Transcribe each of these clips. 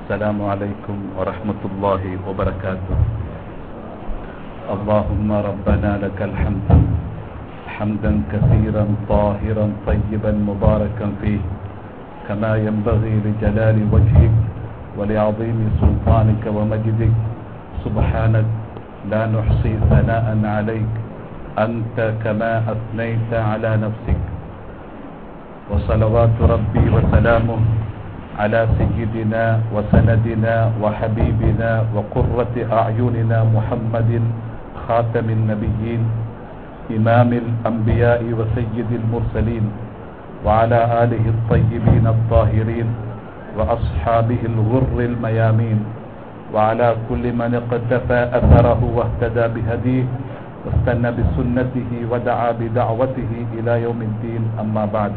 السلام عليكم ورحمة الله وبركاته اللهم ربنا لك الحمد حمدا كثيرا طاهرا طيبا مباركا فيه كما ينبغي لجلال وجهك ولعظيم سلطانك ومجدك سبحانك لا نحصي ثناء عليك أنت كما أثنيت على نفسك وصلوات ربي وسلامه على سيدنا وسندنا وحبيبنا وقرة أعيننا محمد خاتم النبيين إمام الأنبياء وسيد المرسلين وعلى آله الطيبين الطاهرين وأصحابه الغر الميامين وعلى كل من اقتفى أثره واهتدى بهديه واستنى بسنته ودعا بدعوته إلى يوم الدين أما بعد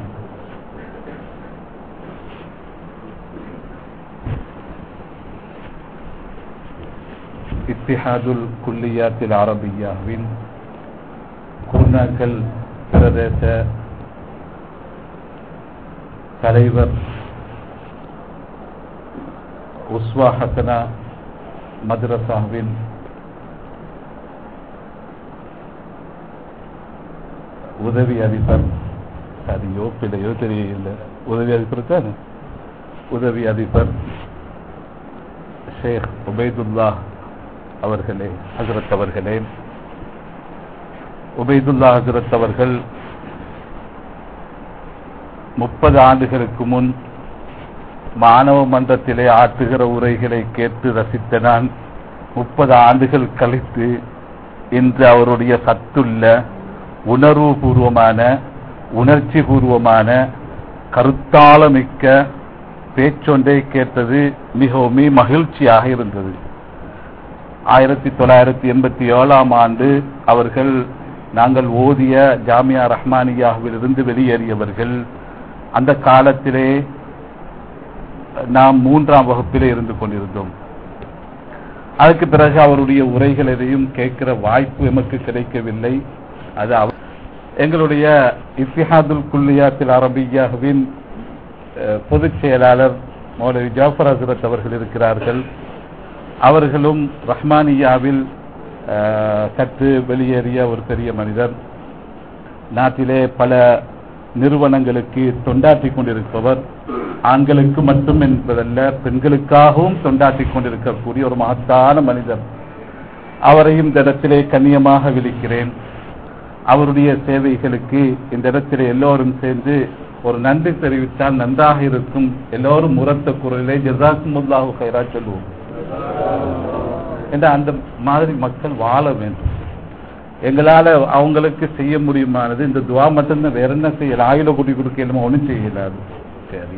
இத்திஹாதுல் குல்லியாத்தில் அரபியாவின் குருநாக்கல் பிரதேச தலைவர் உஸ்வா ஹசனா மദ്രസാவின் உதவி அதிபர் சரியோ பிழையோ தெரியல உதவி அதிபர் தானே உதவி அதிபர் ஷேக் உபைதுல்லா அவர்களே ஹசரத் அவர்களே உபைதுல்லா ஹசரத் அவர்கள் முப்பது ஆண்டுகளுக்கு முன் மாணவ மன்றத்திலே ஆற்றுகிற உரைகளை கேட்டு ரசித்த நான் முப்பது ஆண்டுகள் கழித்து இன்று அவருடைய சத்துள்ள உணர்வு பூர்வமான உணர்ச்சி பூர்வமான கருத்தாளமிக்க பேச்சொன்றை கேட்டது மிகவும் மகிழ்ச்சியாக இருந்தது ஆயிரத்தி தொள்ளாயிரத்தி எண்பத்தி ஏழாம் ஆண்டு அவர்கள் நாங்கள் ஓதிய ஜாமியா ரஹ்மானியாவிலிருந்து வெளியேறியவர்கள் அந்த காலத்திலே நாம் மூன்றாம் வகுப்பிலே இருந்து கொண்டிருந்தோம் அதுக்கு பிறகு அவருடைய உரைகள் எதையும் கேட்கிற வாய்ப்பு எமக்கு கிடைக்கவில்லை அது எங்களுடைய இத்திஹாதுல் குல்லியாத்தில் அரபியாவின் பொதுச் செயலாளர் மௌலவி ஜாஃபர் ஹசரத் அவர்கள் இருக்கிறார்கள் அவர்களும் ரஹ்மானியாவில் கற்று வெளியேறிய ஒரு பெரிய மனிதர் நாட்டிலே பல நிறுவனங்களுக்கு தொண்டாற்றி கொண்டிருப்பவர் ஆண்களுக்கு மட்டும் என்பதல்ல பெண்களுக்காகவும் தொண்டாற்றி கொண்டிருக்கக்கூடிய ஒரு மகத்தான மனிதர் அவரையும் இந்த இடத்திலே கண்ணியமாக விழிக்கிறேன் அவருடைய சேவைகளுக்கு இந்த இடத்திலே எல்லோரும் சேர்ந்து ஒரு நன்றி தெரிவித்தால் நன்றாக இருக்கும் எல்லோரும் உரத்த குரலிலே ஜசாக்குமுல்லாஹு கைரா சொல்லுவோம் என்ற அந்த மாதிரி மக்கள் வாழ வேண்டும் எங்களால அவங்களுக்கு செய்ய முடியுமானது இந்த துவா மட்டும்தான் வேற என்ன செய்யல ஆயுத குடி கொடுக்கலுமா ஒன்றும் செய்யலாது சரி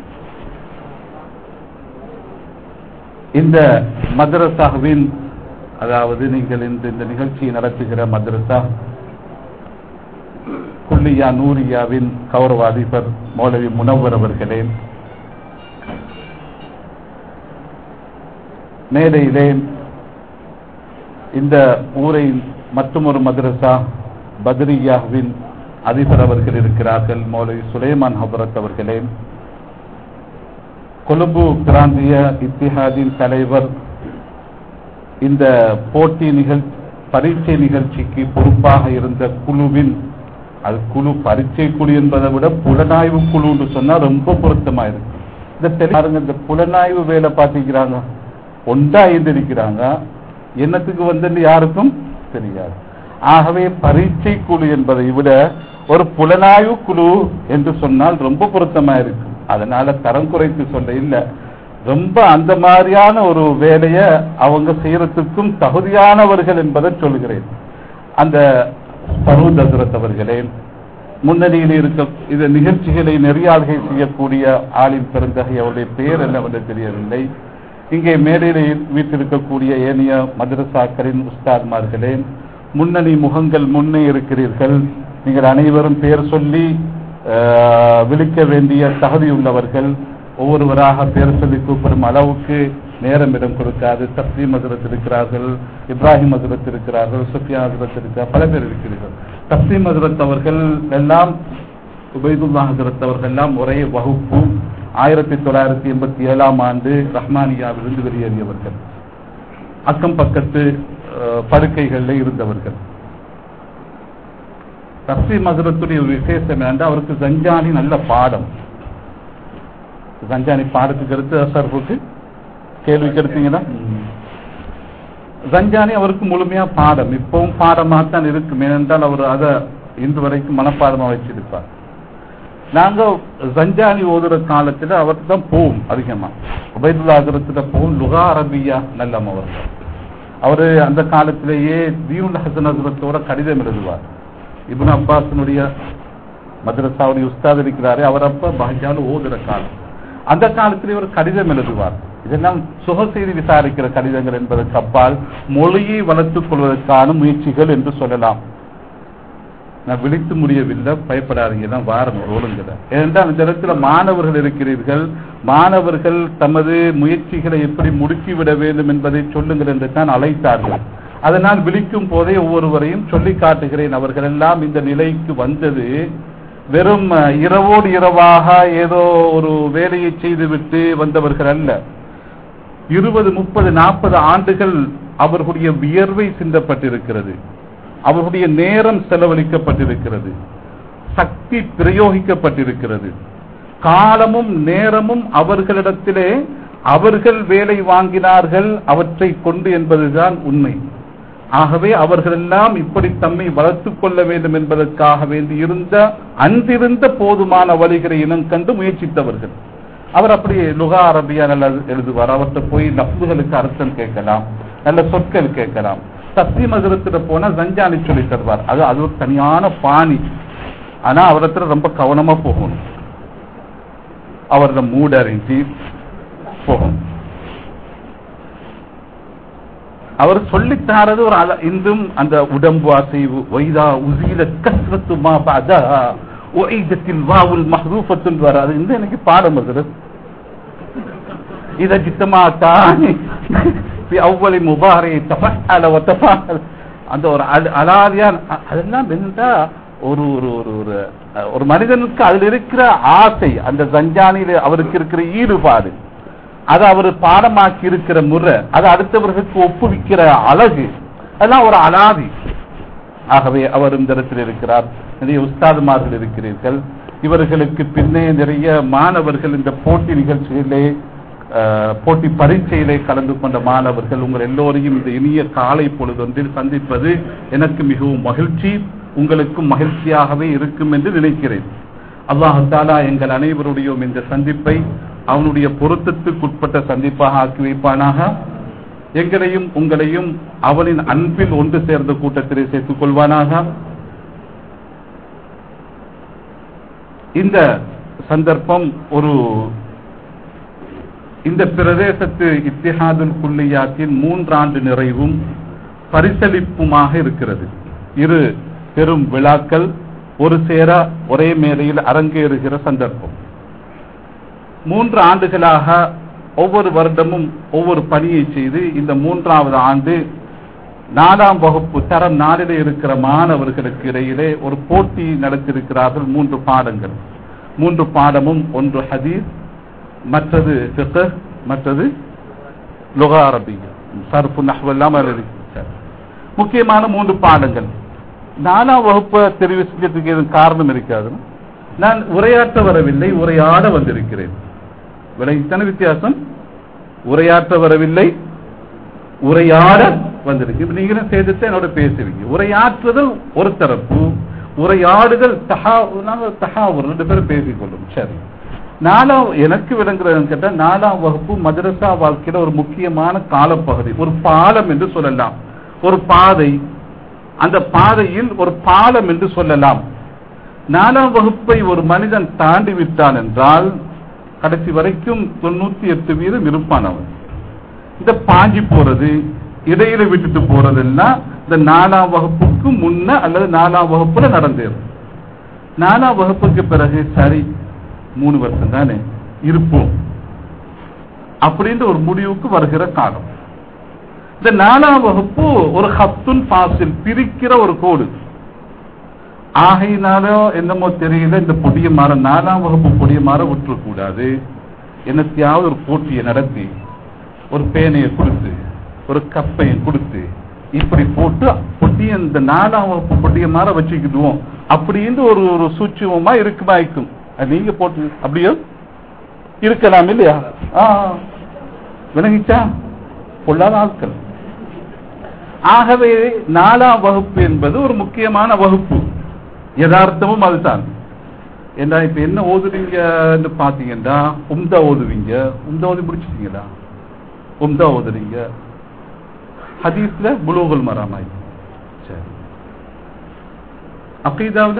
இந்த மദ്രസാவின் அதாவது நீங்கள் இந்த இந்த நிகழ்ச்சியை நடத்துகிற மദ്രസா குல்லியா நூரியாவின் கௌரவ அதிபர் மௌலவி முனவர் அவர்களே மேடையிலே இந்த ஊரை மற்றொரு மதரசா பத்ரியாவின் அதிபர் அவர்கள் இருக்கிறார்கள் மௌலவி சுலைமான் ஹபரத் அவர்களே கொழும்பு பிராந்திய இத்திஹாதின் தலைவர் இந்த போட்டி நிகழ் பரீட்சை நிகழ்ச்சிக்கு பொறுப்பாக இருந்த குழுவின் அது குழு பரீட்சை குழு என்பதை விட புலனாய்வு குழு என்று சொன்னா ரொம்ப பொருத்தமா இருக்கு இந்த பாருங்க இந்த புலனாய்வு வேலை பார்த்துக்கிறாங்க ஒன்றா எழுந்திருக்கிறாங்க என்னத்துக்கு வந்து யாருக்கும் தெரியாது ஆகவே பரீட்சை குழு என்பதை விட ஒரு புலனாய்வு குழு என்று சொன்னால் ரொம்ப பொருத்தமா இருக்கும் அதனால தரம் குறைத்து சொல்ல இல்லை ரொம்ப அந்த மாதிரியான ஒரு வேலையை அவங்க செய்யறதுக்கும் தகுதியானவர்கள் என்பதை சொல்கிறேன் அந்த பருவத் ஹசரத் அவர்களே முன்னணியில் இருக்க இந்த நிகழ்ச்சிகளை நெறியாள்கை செய்யக்கூடிய ஆளின் பெருந்தகை அவருடைய பெயர் என்னவென்று தெரியவில்லை இங்கே மேடையில் வீட்டிருக்கக்கூடிய ஏனைய மதரசாக்களின் உஸ்தாத்மார்களே முன்னணி முகங்கள் முன்னே இருக்கிறீர்கள் நீங்கள் அனைவரும் பெயர் சொல்லி விழிக்க வேண்டிய தகுதியுள்ளவர்கள் ஒவ்வொருவராக பேர் சொல்லி கூப்பிடும் அளவுக்கு நேரம் இடம் கொடுக்காது தப்சீம் ஹசரத் இருக்கிறார்கள் இப்ராஹிம் ஹசரத் இருக்கிறார்கள் சுஃபியா ஹசரத் இருக்கிறார் பல பேர் இருக்கிறீர்கள் தப்சீம் ஹசரத் அவர்கள் எல்லாம் உபைதுல்லா ஹசரத் அவர்கள் எல்லாம் ஒரே வகுப்பு ஆயிரத்தி தொள்ளாயிரத்தி எண்பத்தி ஏழாம் ஆண்டு ரஹ்மானியாவிலிருந்து வெளியேறியவர்கள் அக்கம் பக்கத்து அஹ், படுக்கைகளில் இருந்தவர்கள் தப்சி மதுரத்துடைய ஒரு விசேஷம் என்னென்றால் அவருக்கு ஜஞ்சானி நல்ல பாடம் ஜஞ்சானி பாடத்துக்கு எடுத்து அசர்ஃபுக்கு கேள்விக்கு எடுத்தீங்கன்னா ஜஞ்சானி அவருக்கு முழுமையா பாடம் இப்பவும் பாடமா தான் இருக்கும் ஏனென்றால் அவர் அதை இன்று வரைக்கும் மனப்பாடமா வச்சிருப்பார் நாங்க ஜஞ்சானி ஓதுற காலத்துல அவருக்கு தான் போகும் அதிகமா உபைதுல்லாகிரத்துல போகும் லுகா அரபியா நல்லம் அவர் அவரு அந்த காலத்திலேயே தீனுல் ஹசன் ஹசரத்தோட கடிதம் எழுதுவார் இப்னு அப்பாஸினுடைய மദ്രസാவுடைய உஸ்தாத் இருக்கிறாரே அவர் அப்ப பஹஜால ஓதுற காலம் அந்த காலத்தில் இவர் கடிதம் எழுதுவார் இதெல்லாம் சுக செய்தி விசாரிக்கிற கடிதங்கள் என்பதற்கு அப்பால் மொழியை வளர்த்துக் கொள்வதற்கான முயற்சிகள் என்று சொல்லலாம் நான் விழித்து முடியவில்லை பயப்படாதீங்க தான் வாரம் ஓடுங்கிற ஏனென்றால் இந்த இடத்துல மாணவர்கள் இருக்கிறீர்கள் மாணவர்கள் தமது முயற்சிகளை எப்படி முடுக்கிவிட வேண்டும் என்பதை சொல்லுங்கள் என்று தான் அழைத்தார்கள் அதனால் விழிக்கும் போதே ஒவ்வொருவரையும் சொல்லி காட்டுகிறேன் அவர்கள் எல்லாம் இந்த நிலைக்கு வந்தது வெறும் அஹ், இரவோடு இரவாக ஏதோ ஒரு வேலையை செய்துவிட்டு வந்தவர்கள் அல்ல இருபது முப்பது நாற்பது ஆண்டுகள் அவர்களுடைய வியர்வை சிந்தப்பட்டிருக்கிறது அவர்களுடைய நேரம் செலவழிக்கப்பட்டிருக்கிறது சக்தி பிரயோகிக்கப்பட்டிருக்கிறது காலமும் நேரமும் அவர்களிடத்திலே அவர்கள் வேலை வாங்கினார்கள் அவற்றை கொண்டு என்பதுதான் உண்மை ஆகவே அவர்களெல்லாம் இப்படி தம்மை வளர்த்துக் கொள்ள வேண்டும் என்பதற்காக வேண்டி இருந்த அன்றிருந்த போதுமான வழிகளை இனம் கண்டு முயற்சித்தவர்கள் அவர் அப்படி லுகா அரபியா நல்லா எழுதுவார் அவர்கிட்ட போய் லஃப்துகளுக்கு அர்த்தம் கேட்கலாம் நல்ல சொற்கள் கேட்கலாம் சக்தி மதுரத்துல போனா ஜஞ்சானி சொல்லி தருவார் அது அது ஒரு தனியான பாணி ஆனா அவரிடத்துல ரொம்ப கவனமா போகணும் அவரோட மூட் அறிஞ்சு போகணும் அவர் சொல்லித்தாரது ஒரு அழ- இன்றும் அந்த உடம்பு அசைவு வைதா உசீல கஸ்ரத்து மா பாதா ஒய்தத்தில் வாவுல் மஹ்ரூஃபத்துன்னு வராது இந்த எனக்கு பாடம் அது إذا اجتمعتان في أول مضارع تفعل وتفاعل அந்த ஒரு அல- அலாதியான அ- அதெல்லாம் இருந்தா ஒரு ஒரு ஒரு ஒரு அஹ், ஒரு மனிதனுக்கு அதில் இருக்கிற ஆசை அந்த ஜஞ்சானியில அவருக்கு இருக்கிற ஈடுபாடு அதை அவர் பாடமாக்கி இருக்கிற முறை அதை அடுத்தவர்களுக்கு ஒப்புவிக்கிற அழகு அதெல்லாம் ஒரு அலாதி ஆகவே அவர் இந்த இடத்தில் இருக்கிறார் நிறைய உஸ்தாதுமார்கள் இருக்கிறீர்கள் இவர்களுக்கு பின்னே நிறைய மாணவர்கள் இந்த போட்டி நிகழ்ச்சியிலே அஹ், போட்டி பரீட்சையிலே கலந்து கொண்ட மாணவர்கள் உங்கள் எல்லோரையும் இந்த இனிய காலை பொழுதொன்றில் சந்திப்பது எனக்கு மிகவும் மகிழ்ச்சி உங்களுக்கும் மகிழ்ச்சியாகவே இருக்கும் என்று நினைக்கிறேன் அல்லாஹ் தாலா எங்கள் அனைவருடையும் இந்த சந்திப்பை அவனுடைய பொருத்தத்துக்குட்பட்ட சந்திப்பாக ஆக்கி வைப்பானாக எங்களையும் உங்களையும் அவனின் அன்பில் ஒன்று சேர்ந்த கூட்டத்திலே சேர்த்துக் கொள்வானாக இந்த சந்தர்ப்பம் ஒரு இந்த பிரதேசத்து இத்திஹாதுல் குல்லியாத்தின் மூன்றாண்டு நிறைவும் பரிசளிப்புமாக இருக்கிறது இரு பெரும் விழாக்கள் ஒரு சேர ஒரே மேடையில் அரங்கேறுகிற சந்தர்ப்பம் மூன்று ஆண்டுகளாக ஒவ்வொரு வருடமும் ஒவ்வொரு பணியை செய்து இந்த மூன்றாவது ஆண்டு நாலாம் வகுப்பு தரம் நாளிலே இருக்கிற மாணவர்களுக்கு இடையிலே ஒரு போட்டி நடத்தியிருக்கிறார்கள் மூன்று பாடங்கள் மூன்று பாடமும் ஒன்று ஹதீஸ் மற்றது ஃபிக்ஹ் மற்றது லுகா அரபியா சர்ஃபு நஹ்வு எல்லாம் அதில் இருக்கு. சரி. முக்கியமான மூன்று பாடங்கள் நாலாம் வகுப்பை தெரிவு செஞ்சதுக்கு எதுவும் காரணம் இருக்காது நான் உரையாற்ற வரவில்லை உரையாட வந்திருக்கிறேன் விலகித்தான வித்தியாசம் உரையாற்ற வரவில்லை உரையாட வந்திருக்கு இப்ப நீங்களும் சேர்த்துட்டு என்னோட பேசுவீங்க உரையாற்றுதல் ஒரு தரப்பு உரையாடுதல் தஹா நாங்க தஹாவூர் ரெண்டு பேரும் பேசிக்கொள்ளும் சரி நாலாம் எனக்கு விளங்குறதுன்னு கேட்டா நாலாம் வகுப்பு மதரசா வாழ்க்கையில ஒரு முக்கியமான காலப்பகுதி ஒரு பாலம் என்று சொல்லலாம் ஒரு பாதை அந்த பாதையில் ஒரு பாலம் என்று சொல்லலாம் நாலாம் வகுப்பை ஒரு மனிதன் தாண்டி விட்டான் என்றால் கடைசி வரைக்கும் தொண்ணூத்தி எட்டு வீதம் இருப்பான் அவன் இந்த பாஞ்சி போறது இடையில விட்டுட்டு போறதெல்லாம் இந்த நாலாம் வகுப்புக்கு முன்ன அல்லது நாலாம் வகுப்புல நடந்தேறும் நாலாம் வகுப்புக்கு பிறகு சரி மூணு வருஷம் தானே இருப்போம் அப்படின்ற ஒரு முடிவுக்கு வருகிற காலம் இந்த நாலாம் வகுப்பு ஒரு ஹத்துன் பாசில் பிரிக்கிற ஒரு கோடு ஆகையினாலோ என்னமோ தெரியல இந்த பொடிய மாற நாலாம் வகுப்பு பொடிய மாற விட்டுறக்கூடாது என்னத்தையாவது ஒரு போட்டியை நடத்தி ஒரு பேனையை கொடுத்து ஒரு கப்பையை கொடுத்து இப்படி போட்டு பொட்டியை இந்த நாலாம் வகுப்பு பொட்டியை மாற வச்சுக்கிடுவோம் அப்படின்னு ஒரு ஒரு சூட்சமா இருக்குமா இருக்கும் அது நீங்க போட்டு அப்படியோ இருக்கலாம் இல்லையா ஆ விளங்கிச்சா பொல்லாத ஆட்கள் ஆகவே நாலாம் வகுப்பு என்பது ஒரு முக்கியமான வகுப்பு யதார்த்தமும் அதுதான் என்ன இப்ப என்ன ஓதுறீங்கன்னு பாத்தீங்கன்னா உம்தா ஓதுவீங்க உம்தா ஓதி முடிச்சிட்டீங்களா உம்தா ஓதுறீங்க ஹதீஸ்ல புலூகுல் மராமாய் சரி அக்கீதாவில்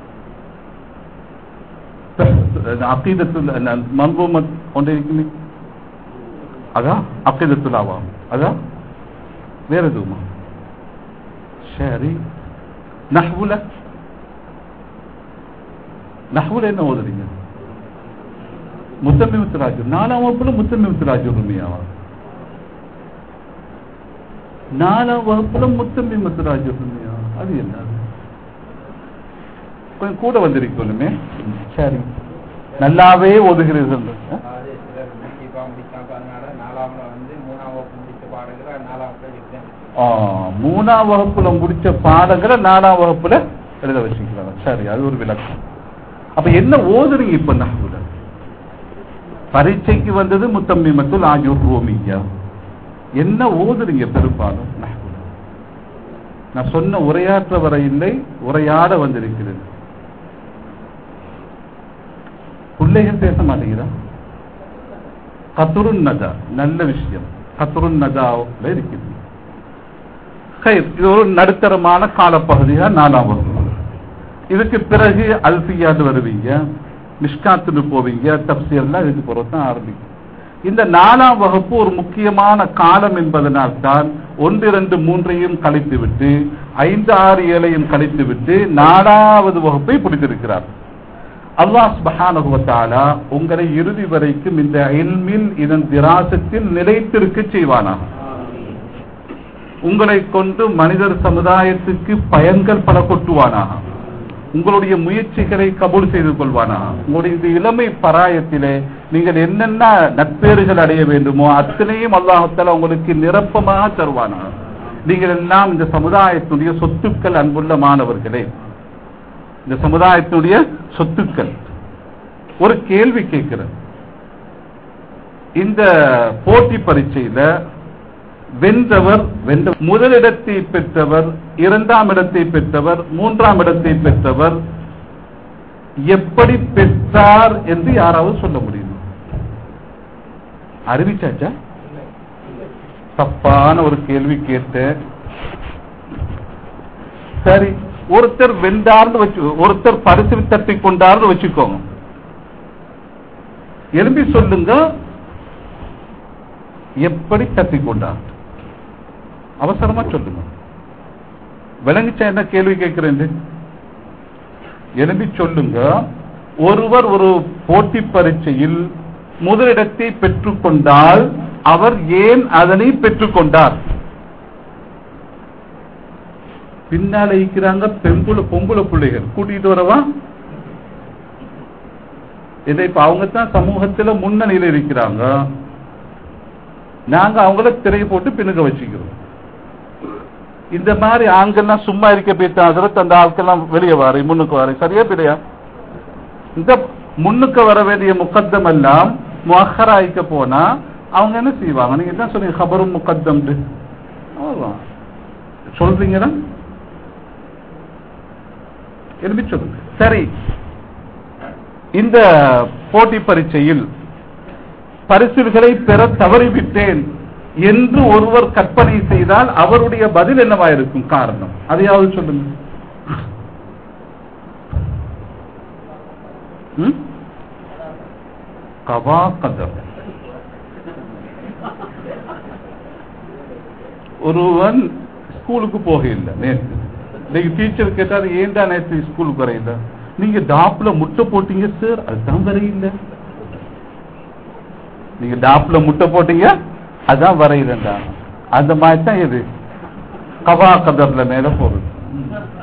அக்கீதத்தில் மன்கூமத் ஒன்று இருக்குமே அதான் அக்கீதத்தில் ஆவாம் அதான் வேற எதுவுமா சரி நஹ்வுல நஹ்வுல என்ன ஓதுறீங்க முத்தம்மி முத்துராஜு நாலாம் வகுப்புல முத்தம்மி முத்துராஜு உரிமையாவா நாலாம் வகுப்புல முத்தம்மி முத்துராஜு உரிமையா அது என்ன கொஞ்சம் கூட வந்திருக்கணுமே சரி நல்லாவே ஓதுகிறீர்கள் ஆ? அதாவது சிலர் முக்கியப்பா முடிக்காம அதனால நாலாவது வந்து மூணாம் வகுப்பு முடிச்ச பாடங்களை நாலாவது எக்ஸாம் ஆ, மூணாம் வகுப்புல முடிச்ச பாடங்களை நாலாம் வகுப்புல எழுத வச்சுக்கிறாங்க சரி அது ஒரு விளக்கம் அப்ப என்ன ஓதுறீங்க இப்ப நஹ்வுல பரீட்சைக்கு வந்தது முத்தம்மிமத்துல் ஆஜூர் ரோமியா என்ன ஓதுறீங்க பெரும்பாலும் நஹ்வுல நான் சொன்ன உரையாற்ற வர இல்லை உரையாட வந்திருக்கிறது பிள்ளைகள் பேச மாட்டேங்கிறா கத்துருன் நஜா நல்ல விஷயம் கத்துருன் நஜாவில் இருக்குது ஹைர், இது ஒரு நடுத்தரமான காலப்பகுதியா நாலாம் வகுப்பு இதுக்கு பிறகு அல்பியாண்டு வருவீங்க மிஷ்காத்துன்னு போவீங்க தப்சீர்லாம் இதுக்கு பிறகு தான் ஆரம்பிக்கும் இந்த நாலாம் வகுப்பு ஒரு முக்கியமான காலம் என்பதனால் தான் ஒன்று இரண்டு மூன்றையும் கழித்து விட்டு ஐந்து ஆறு ஏழையும் கழித்து விட்டு நாலாவது வகுப்பை பிடித்திருக்கிறார் அல்லாஹ் சுப்ஹானஹு வ தஆலா உங்களை இறுதி வரைக்கும் இந்த இல்மில் இதன் திராசத்தில் நிலைத்திருக்க செய்வானாக உங்களை கொண்டு மனிதர் சமுதாயத்துக்கு பயன்கள் பல கொட்டுவானாக உங்களுடைய முயற்சிகளை கபூல் செய்து கொள்வானாக உங்களுடைய இந்த இளமை பராயத்திலே நீங்கள் என்னென்ன நட்பேறுகள் அடைய வேண்டுமோ அத்தனையும் அல்லாஹத்தால உங்களுக்கு நிரப்பமாக தருவானாக நீங்கள் எல்லாம் இந்த சமுதாயத்தினுடைய சொத்துக்கள் அன்புள்ள மாணவர்களே இந்த சமுதாயத்தினுடைய சொத்துக்கள் ஒரு கேள்வி கேட்கிறேன் இந்த போட்டி பரீட்சையில வென்றவர் வென்ற முதலிடத்தை பெற்றவர் இரண்டாம் இடத்தை பெற்றவர் மூன்றாம் இடத்தை பெற்றவர் எப்படி பெற்றார் என்று யாராவது சொல்ல முடியுமா அறிவிச்சாச்சா தப்பான ஒரு கேள்வி கேட்டேன் சரி ஒருத்தர் வென்றார்னு வச்சு ஒருத்தர் பரிசு தட்டி கொண்டார்னு வச்சுக்கோங்க எழுப்பி சொல்லுங்க எப்படி தட்டி கொண்டார் அவசரமா சொல்லுங்க விளங்கிச்சா என்ன கேள்வி கேட்கிறேன் எழுப்பி சொல்லுங்க ஒருவர் ஒரு போட்டி பரீட்சையில் முதலிடத்தை பெற்றுக்கொண்டால் அவர் ஏன் அதனை பெற்றுக்கொண்டார் பின்னால இருக்கிறாங்க பெண்புல பொம்புல பிள்ளைகள் கூட்டிட்டு வரவா இதை இப்ப அவங்க தான் சமூகத்துல முன்னணியில இருக்கிறாங்க நாங்க அவங்கள திரை போட்டு பின்னுக்க வச்சுக்கிறோம் இந்த மாதிரி ஆண்கள்லாம் சும்மா இருக்க போயிட்டாங்க அந்த ஆட்கள்லாம் வெளியே வாரு முன்னுக்கு வாரு சரியா பிள்ளையா இந்த முன்னுக்கு வர வேண்டிய முக்கத்தம் எல்லாம் முகராய்க்க போனா அவங்க என்ன செய்வாங்க நீங்க தான் சொன்னீங்க ஹபரும் முக்கத்தம் அவ்வளவுதான் சொல்றீங்களா எழுப்பி சொல்லுங்க சரி இந்த போட்டி பரீட்சையில் பரிசுகளை பெற தவறிவிட்டேன் என்று ஒருவர் கற்பனை செய்தால் அவருடைய பதில் என்னவா இருக்கும் காரணம் அதையாவது சொல்லுங்க ம்? கவா கதர் ஒருவன் ஸ்கூலுக்கு போக இல்லை நேற்று இன்னைக்கு டீச்சர் கேட்டாரு ஏன்டா நேற்று ஸ்கூலுக்கு வரையில நீங்க டாப்ல முட்டை போட்டீங்க சார் அதுதான் வரையில நீங்க டாப்ல முட்டை போட்டீங்க அதான் வரையிலண்டா அந்த மாதிரி தான் இது கவா கதர்ல மேல போகுது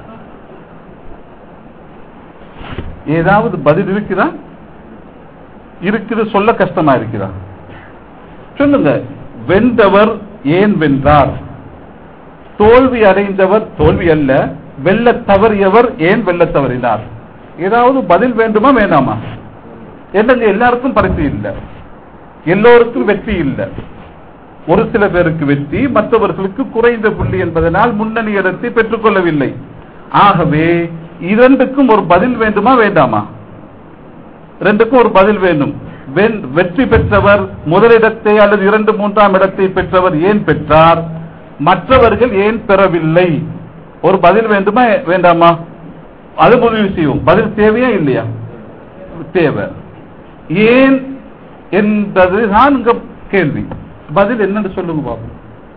ஏதாவது பதில் இருக்குதா இருக்குது சொல்ல கஷ்டமா இருக்குதா சொல்லுங்க வென்றவர் ஏன் வென்றார் தோல்வி அடைந்தவர் தோல்வி அல்ல வெல்ல தவறியவர் ஏன் வெல்ல தவறினார் ஏதாவது பதில் வேண்டுமா வேண்டாமா என்னங்க எல்லாருக்கும் பரிசு இல்லை எல்லோருக்கும் வெற்றி இல்லை ஒரு சில பேருக்கு வெற்றி மற்றவர்களுக்கு குறைந்த புள்ளி என்பதனால் முன்னணி இடத்தை பெற்றுக் கொள்ளவில்லை ஆகவே இரண்டுக்கும் ஒரு பதில் வேண்டுமா வேண்டாமா ரெண்டுக்கும் ஒரு பதில் வேண்டும் வென்- வெற்றி பெற்றவர் முதலிடத்தை அல்லது இரண்டு மூன்றாம் இடத்தை பெற்றவர் ஏன் பெற்றார் மற்றவர்கள் ஏன் பெறவில்லை ஒரு பதில் வேண்டுமா வேண்டாமா அது முடிவு செய்வோம் பதில் தேவையா இல்லையா தேவை ஏன் என்பதுதான் இங்க கேள்வி பதில் என்னன்னு சொல்லுங்க பாப்போம்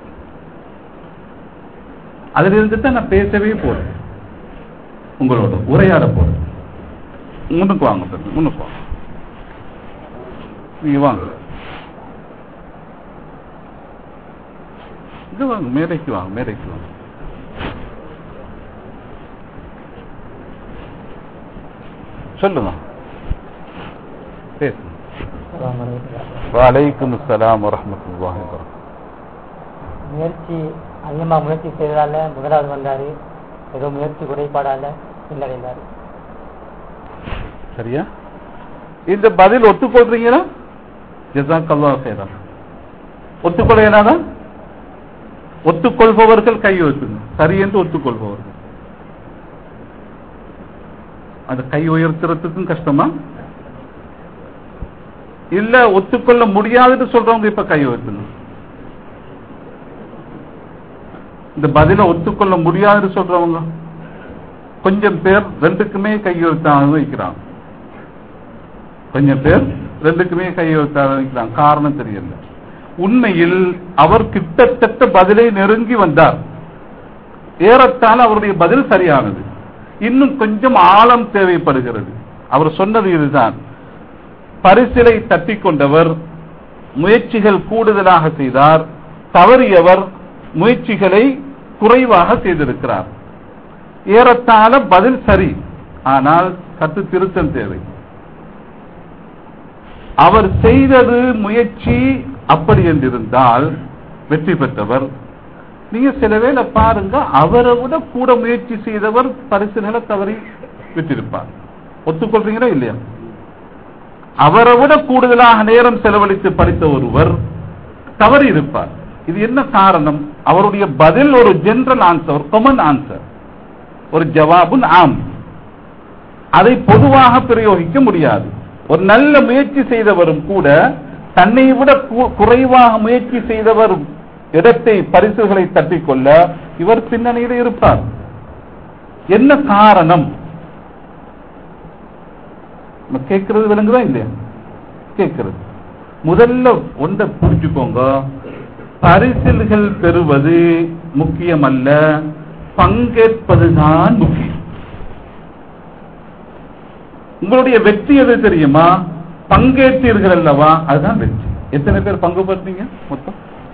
அதுல இருந்து தான் நான் பேசவே போறேன் உங்களோட உரையாட போறேன் முன்னுக்கு வாங்க தம்பி, முன்னுக்கு வாங்க நீங்க வாங்க இது வாங்க மேடைக்கு வாங்க மேடைக்கு வாங்க சொல்லுங்க பேசுங்க வலைக்கும் அஸ்ஸலாம் வரஹ்மத்துல்லாஹி வபரகாத்துஹு முயற்சி அதிகமாக முயற்சி செய்ததால முதலாவது வந்தாரு ஏதோ முயற்சி குறைபாடால பின்னடைந்தாரு சரியா இந்த பதில் ஒத்துக்கொள்றீங்களா ஜசாக்கல்லா செய்யறா ஒத்துக்கொள்ளையனாதா ஒத்துக்கொள்பவர்கள் கை உயர்த்துங்க சரி என்று ஒத்துக்கொள்பவர்கள் அந்த கை உயர்த்துறதுக்கும் கஷ்டமா இல்ல ஒத்துக்கொள்ள முடியாதுன்னு சொல்றவங்க இப்ப கை உயர்த்துங்க இந்த பதில ஒத்துக்கொள்ள முடியாதுன்னு சொல்றவங்க கொஞ்சம் பேர் ரெண்டுக்குமே கையெழுத்தாக வைக்கிறாங்க கொஞ்சம் பேர் ரெண்டுக்குமே கையெழுத்தாக வைக்கிறாங்க காரணம் தெரியல உண்மையில் அவர் கிட்டத்தட்ட பதிலை நெருங்கி வந்தார் ஏறத்தாழ அவருடைய பதில் சரியானது இன்னும் கொஞ்சம் ஆழம் தேவைப்படுகிறது அவர் சொன்னது இதுதான் பரிசிலை தட்டி கொண்டவர் முயற்சிகள் கூடுதலாக செய்தார் தவறியவர் முயற்சிகளை குறைவாக செய்திருக்கிறார் ஏறத்தாழ பதில் சரி ஆனால் சற்று திருத்தம் தேவை அவர் செய்தது முயற்சி அப்படி என்றிருந்தால் வெற்றி பெற்றவர் நீங்க சில வேளை பாருங்க அவரை விட கூட முயற்சி செய்தவர் பரிசுகளை தவறி விட்டிருப்பார் ஒத்துக்கொள்றீங்களா இல்லையா அவரை விட கூடுதலாக நேரம் செலவழித்து படித்த ஒருவர் தவறி இருப்பார் இது என்ன காரணம் அவருடைய பதில் ஒரு ஜெனரல் ஆன்சர் ஒரு காமன் ஆன்சர் ஒரு ஜவாபுன் ஆம் அதை பொதுவாக பிரயோகிக்க முடியாது ஒரு நல்ல முயற்சி செய்தவரும் கூட தன்னை விட கு- குறைவாக முயற்சி செய்தவர் இடத்தை பரிசுகளை தட்டிக்கொள்ள இவர் பின்னணியில் இருப்பார் என்ன காரணம் நம்ம கேட்கறது விளங்குதா இல்லையா கேட்கிறது முதல்ல ஒன்றை புரிஞ்சுக்கோங்க பரிசில்கள் பெறுவது முக்கியமல்ல பங்கேற்பதுதான் முக்கியம் உங்களுடைய வெற்றி எது தெரியுமா பங்கேற்றீர்கள் அல்லவா அதுதான் வெற்றி எத்தனை பேர் பங்கு பெற்றீங்க மொத்தம்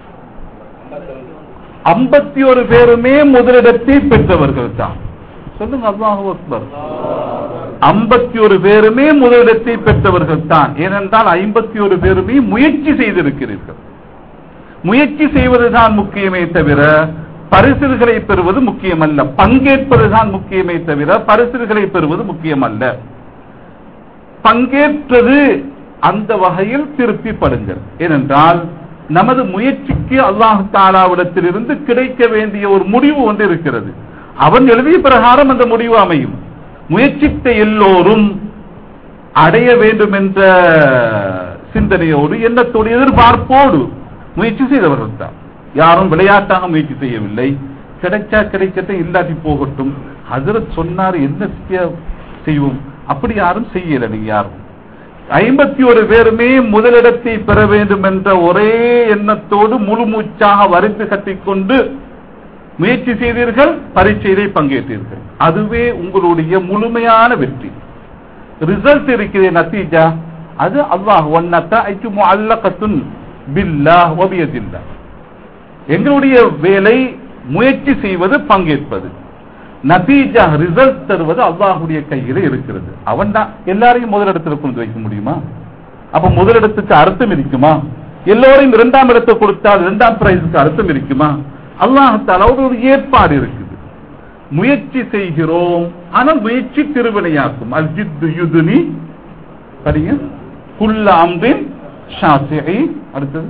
ஐம்பத்தி ஒரு பேருமே முதலிடத்தை பெற்றவர்கள் தான் சொல்லுங்க அல்லாஹு அக்பர் ஐம்பத்தி ஒரு பேருமே முதலிடத்தை பெற்றவர்கள் தான் ஏனென்றால் ஐம்பத்தி ஒரு பேருமே முயற்சி செய்திருக்கிறீர்கள் முயற்சி செய்வதுதான் முக்கியமே தவிர பரிசுகளை பெறுவது முக்கியமல்ல பங்கேற்பதுதான் முக்கியமே தவிர பரிசுகளை பெறுவது முக்கியமல்ல பங்கேற்றது அந்த வகையில் திருப்தி படுங்கள் ஏனென்றால் நமது முயற்சிக்கு அல்லாஹு தாலாவிடத்திலிருந்து கிடைக்க வேண்டிய ஒரு முடிவு ஒன்று இருக்கிறது அவன் எழுதிய பிரகாரம் அந்த முடிவு அமையும் முயற்சித்த எல்லோரும் அடைய வேண்டும் என்ற சிந்தனையோடு எண்ணத்தோடு எதிர்பார்ப்போடு முயற்சி செய்தவர்கள் தான் யாரும் விளையாட்டாக முயற்சி செய்யவில்லை கிடைச்சா கிடைக்கட்டும் இல்லாட்டி போகட்டும் ஹசரத் சொன்னார் என்ன செய்ய செய்வோம் அப்படி யாரும் செய்யல நீங்க யாரும் ஐம்பத்தி ஒரு பேருமே முதலிடத்தை பெற வேண்டும் என்ற ஒரே எண்ணத்தோடு முழு மூச்சாக வரிந்து கட்டிக்கொண்டு முயற்சி செய்தீர்கள் பரீட்சையிலே பங்கேற்றீர்கள் அதுவே உங்களுடைய முழுமையான வெற்றி ரிசல்ட் இருக்கிற நத்தீஜா அது அல்லாஹ் ஒன்னத்த ஐச்சு அல்லகத்துன் பில்லாஹ் வபியதில்லா எங்களுடைய வேலை முயற்சி செய்வது பங்கேற்பது நதீஜா ரிசல்ட் தருவது அல்லாஹுடைய கையில இருக்கிறது அவன் தான் எல்லாரையும் முதலிடத்தில் கொண்டு வைக்க முடியுமா அப்ப முதலிடத்துக்கு அர்த்தம் இருக்குமா எல்லோரும் இரண்டாம் இடத்தை கொடுத்தால் இரண்டாம் பிரைஸுக்கு அர்த்தம் இருக்குமா அல்லாஹால ஒரு ஏற்பாடு இருக்குது முயற்சி செய்கிறோம் ஆனால் முயற்சி திருவினையாக்கும் அல் ஜித்து யுதுனி சரிங்க குல்ல அம்பின் ஷாசிஐ அடுத்தது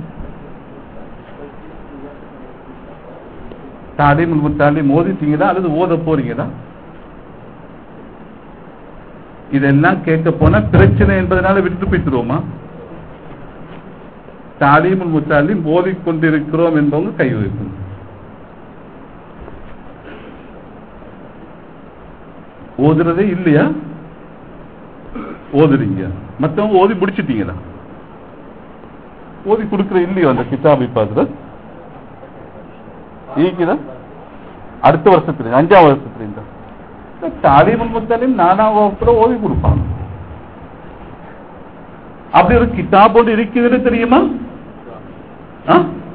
தாலீம் முத்தாலீம் ஓதிட்டீங்களா அல்லது ஓத போறீங்களா இதெல்லாம் கேட்க போனா பிரச்சனை என்பதனால விட்டுட்டு போய்த்துருவோமா தாலீமுல் முத்தாலீம் ஓதிக் கொண்டிருக்கிறோம் என்பவங்க கை வைக்கும் ஓதுறதே இல்லையா ஓதுறீங்க மத்தவங்க ஓதி முடிச்சிட்டீங்களா ஓதி கொடுக்கிற இல்லையோ அந்த கிதாபை பார்த்து ஈக்குதா அடுத்த வருஷத்துல அஞ்சாம் வருஷத்துல இந்த தாலீமுல் முத்தாலீம் நானாம் வகுப்புல ஓதி கொடுப்பாங்க அப்படி ஒரு கிதாப் ஒன்று இருக்குதுன்னு தெரியுமா ஆ?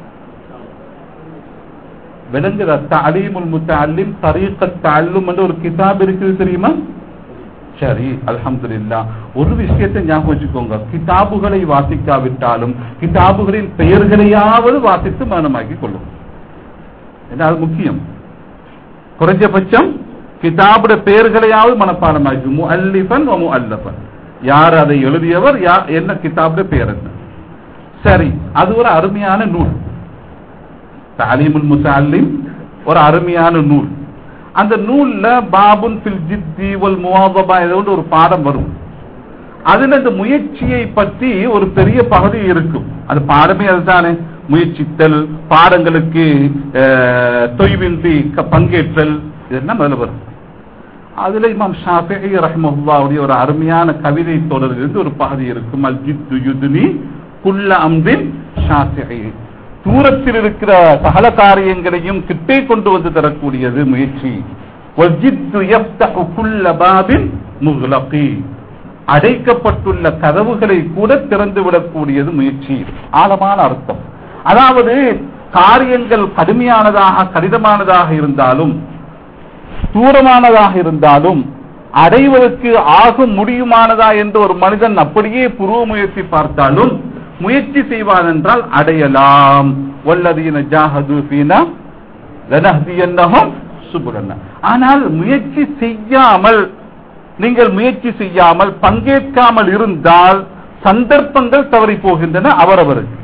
விளங்குதா தாலீமுல் முத்தாலிம் தரீக்கத் தாலும் என்று ஒரு கிதாப் இருக்குது தெரியுமா சரி அல்ஹம்துலில்லா ஒரு விஷயத்தை ஞாபகம் வச்சுக்கோங்க கிதாபுகளை வாசிக்காவிட்டாலும் கிதாபுகளின் பெயர்களையாவது வாசித்து மனமாக்கி கொள்ளும் ஏன்னா அது முக்கியம் குறைஞ்சபட்சம் கிதாபுடைய பெயர்களையாவது மனப்பாடமாக்கி முஅல்லிஃபன் வ முஅல்லஃபன் யார் அதை எழுதியவர் யா- என்ன கிதாபுடைய பெயர் என்ன சரி அது ஒரு அருமையான நூல் தாலீமுல் முசாலிம் ஒரு அருமையான நூல் அந்த நூல்ல பாபுன் ஃபில் ஜித்தி வல் முவாதபா ஏதோ ஒரு பாடம் வரும் அதுல இந்த முயற்சியை பற்றி ஒரு பெரிய பகுதி இருக்கும் அது பாடமே அதுதானே முயற்சித்தல் பாடங்களுக்கு அஹ், தொய்வின்றி க- பங்கேற்றல் இதெல்லாம் முதல்ல வரும் அதுல இமாம் ஷாஃபிஇ ரஹ்மஹுல்லாவுடைய ஒரு அருமையான கவிதை தொடரிலிருந்து ஒரு பகுதி இருக்கும் அல் ஜித்து யுதுனி குல்ல அம்பின் ஷாஃபிஇ தூரத்தில் இருக்கிற சகல காரியங்களையும் கிட்டே கொண்டு வந்து தரக்கூடியது முயற்சி وَالْجِدُّ يَفْتَحُ كُلَّ بَابٍ مُغْلَقٍ அடைக்கப்பட்டுள்ள கதவுகளை கூட திறந்து விடக்கூடியது முயற்சி ஆழமான அர்த்தம் அதாவது காரியங்கள் கடுமையானதாக கடினமானதாக இருந்தாலும் தூரமானதாக இருந்தாலும் அடைவதற்கு ஆக முடியுமானதா என்று ஒரு மனிதன் அப்படியே புருவ முயற்சி பார்த்தாலும் முயற்சி செய்வான் என்றால் அடையலாம் வல்லதீன ஜாஹது ஃபீனா லனஹ்தியன்னஹும் சுபுலனா ஆனால் முயற்சி செய்யாமல் நீங்கள் முயற்சி செய்யாமல் பங்கேற்காமல் இருந்தால் சந்தர்ப்பங்கள் தவறி போகின்றன அவரவருக்கு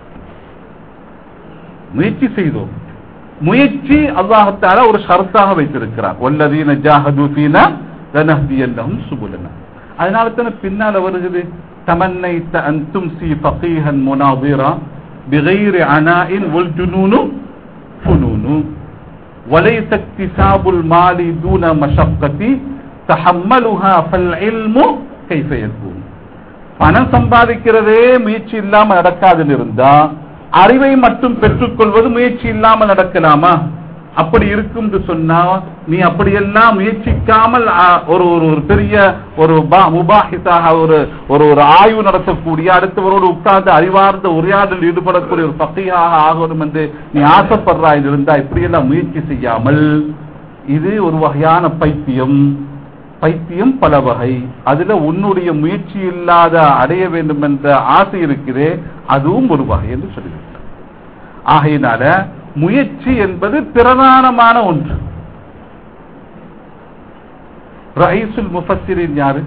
முயற்சி செய்தோம் முயற்சி அல்லாஹத்தால ஒரு ஷரத்தாக வைத்திருக்கிறார் வல்லதீன ஜாஹது ஃபீனா லனஹ்தியன்னஹும் சுபுலனா அதனால தானே பின்னால வருகிறது தமன்னைத்த அன் தும்சி ஃபகீஹன் முனாதிரா بغير عناء والجنون فنون وليس اكتساب المال دون مشقة تحملها فالعلم كيف يكون பணம் சம்பாதிக்கிறதே முயற்சி இல்லாம நடக்காதுன்னு இருந்தா அறிவை மட்டும் பெற்றுக்கொள்வது முயற்சி இல்லாம நடக்கலாமா அப்படி இருக்கும் என்று சொன்னா நீ அப்படியெல்லாம் முயற்சிக்காமல் ஆ, ஒரு ஒரு ஒரு பெரிய ஒரு பா- முபாஹித்தாக ஒரு ஒரு ஒரு ஆய்வு நடத்தக்கூடிய அடுத்தவரோடு உட்கார்ந்து அறிவார்ந்த உரையாடல் ஈடுபடக்கூடிய ஒரு பக்தியாக ஆகணும் என்று நீ ஆசைப்படுறாய் இருந்தா இப்படியெல்லாம் முயற்சி செய்யாமல் இது ஒரு வகையான பைத்தியம் பைத்தியம் பல வகை அதுல உன்னுடைய முயற்சி இல்லாத அடைய வேண்டும் என்ற ஆசை இருக்கிறே அதுவும் ஒரு வகை என்று சொல்லியிருக்கிறார் ஆகையினால முயற்சி என்பது பிரதானமான ஒன்று ரயீசுல் முஃபஸ்ஸிரின் யாரு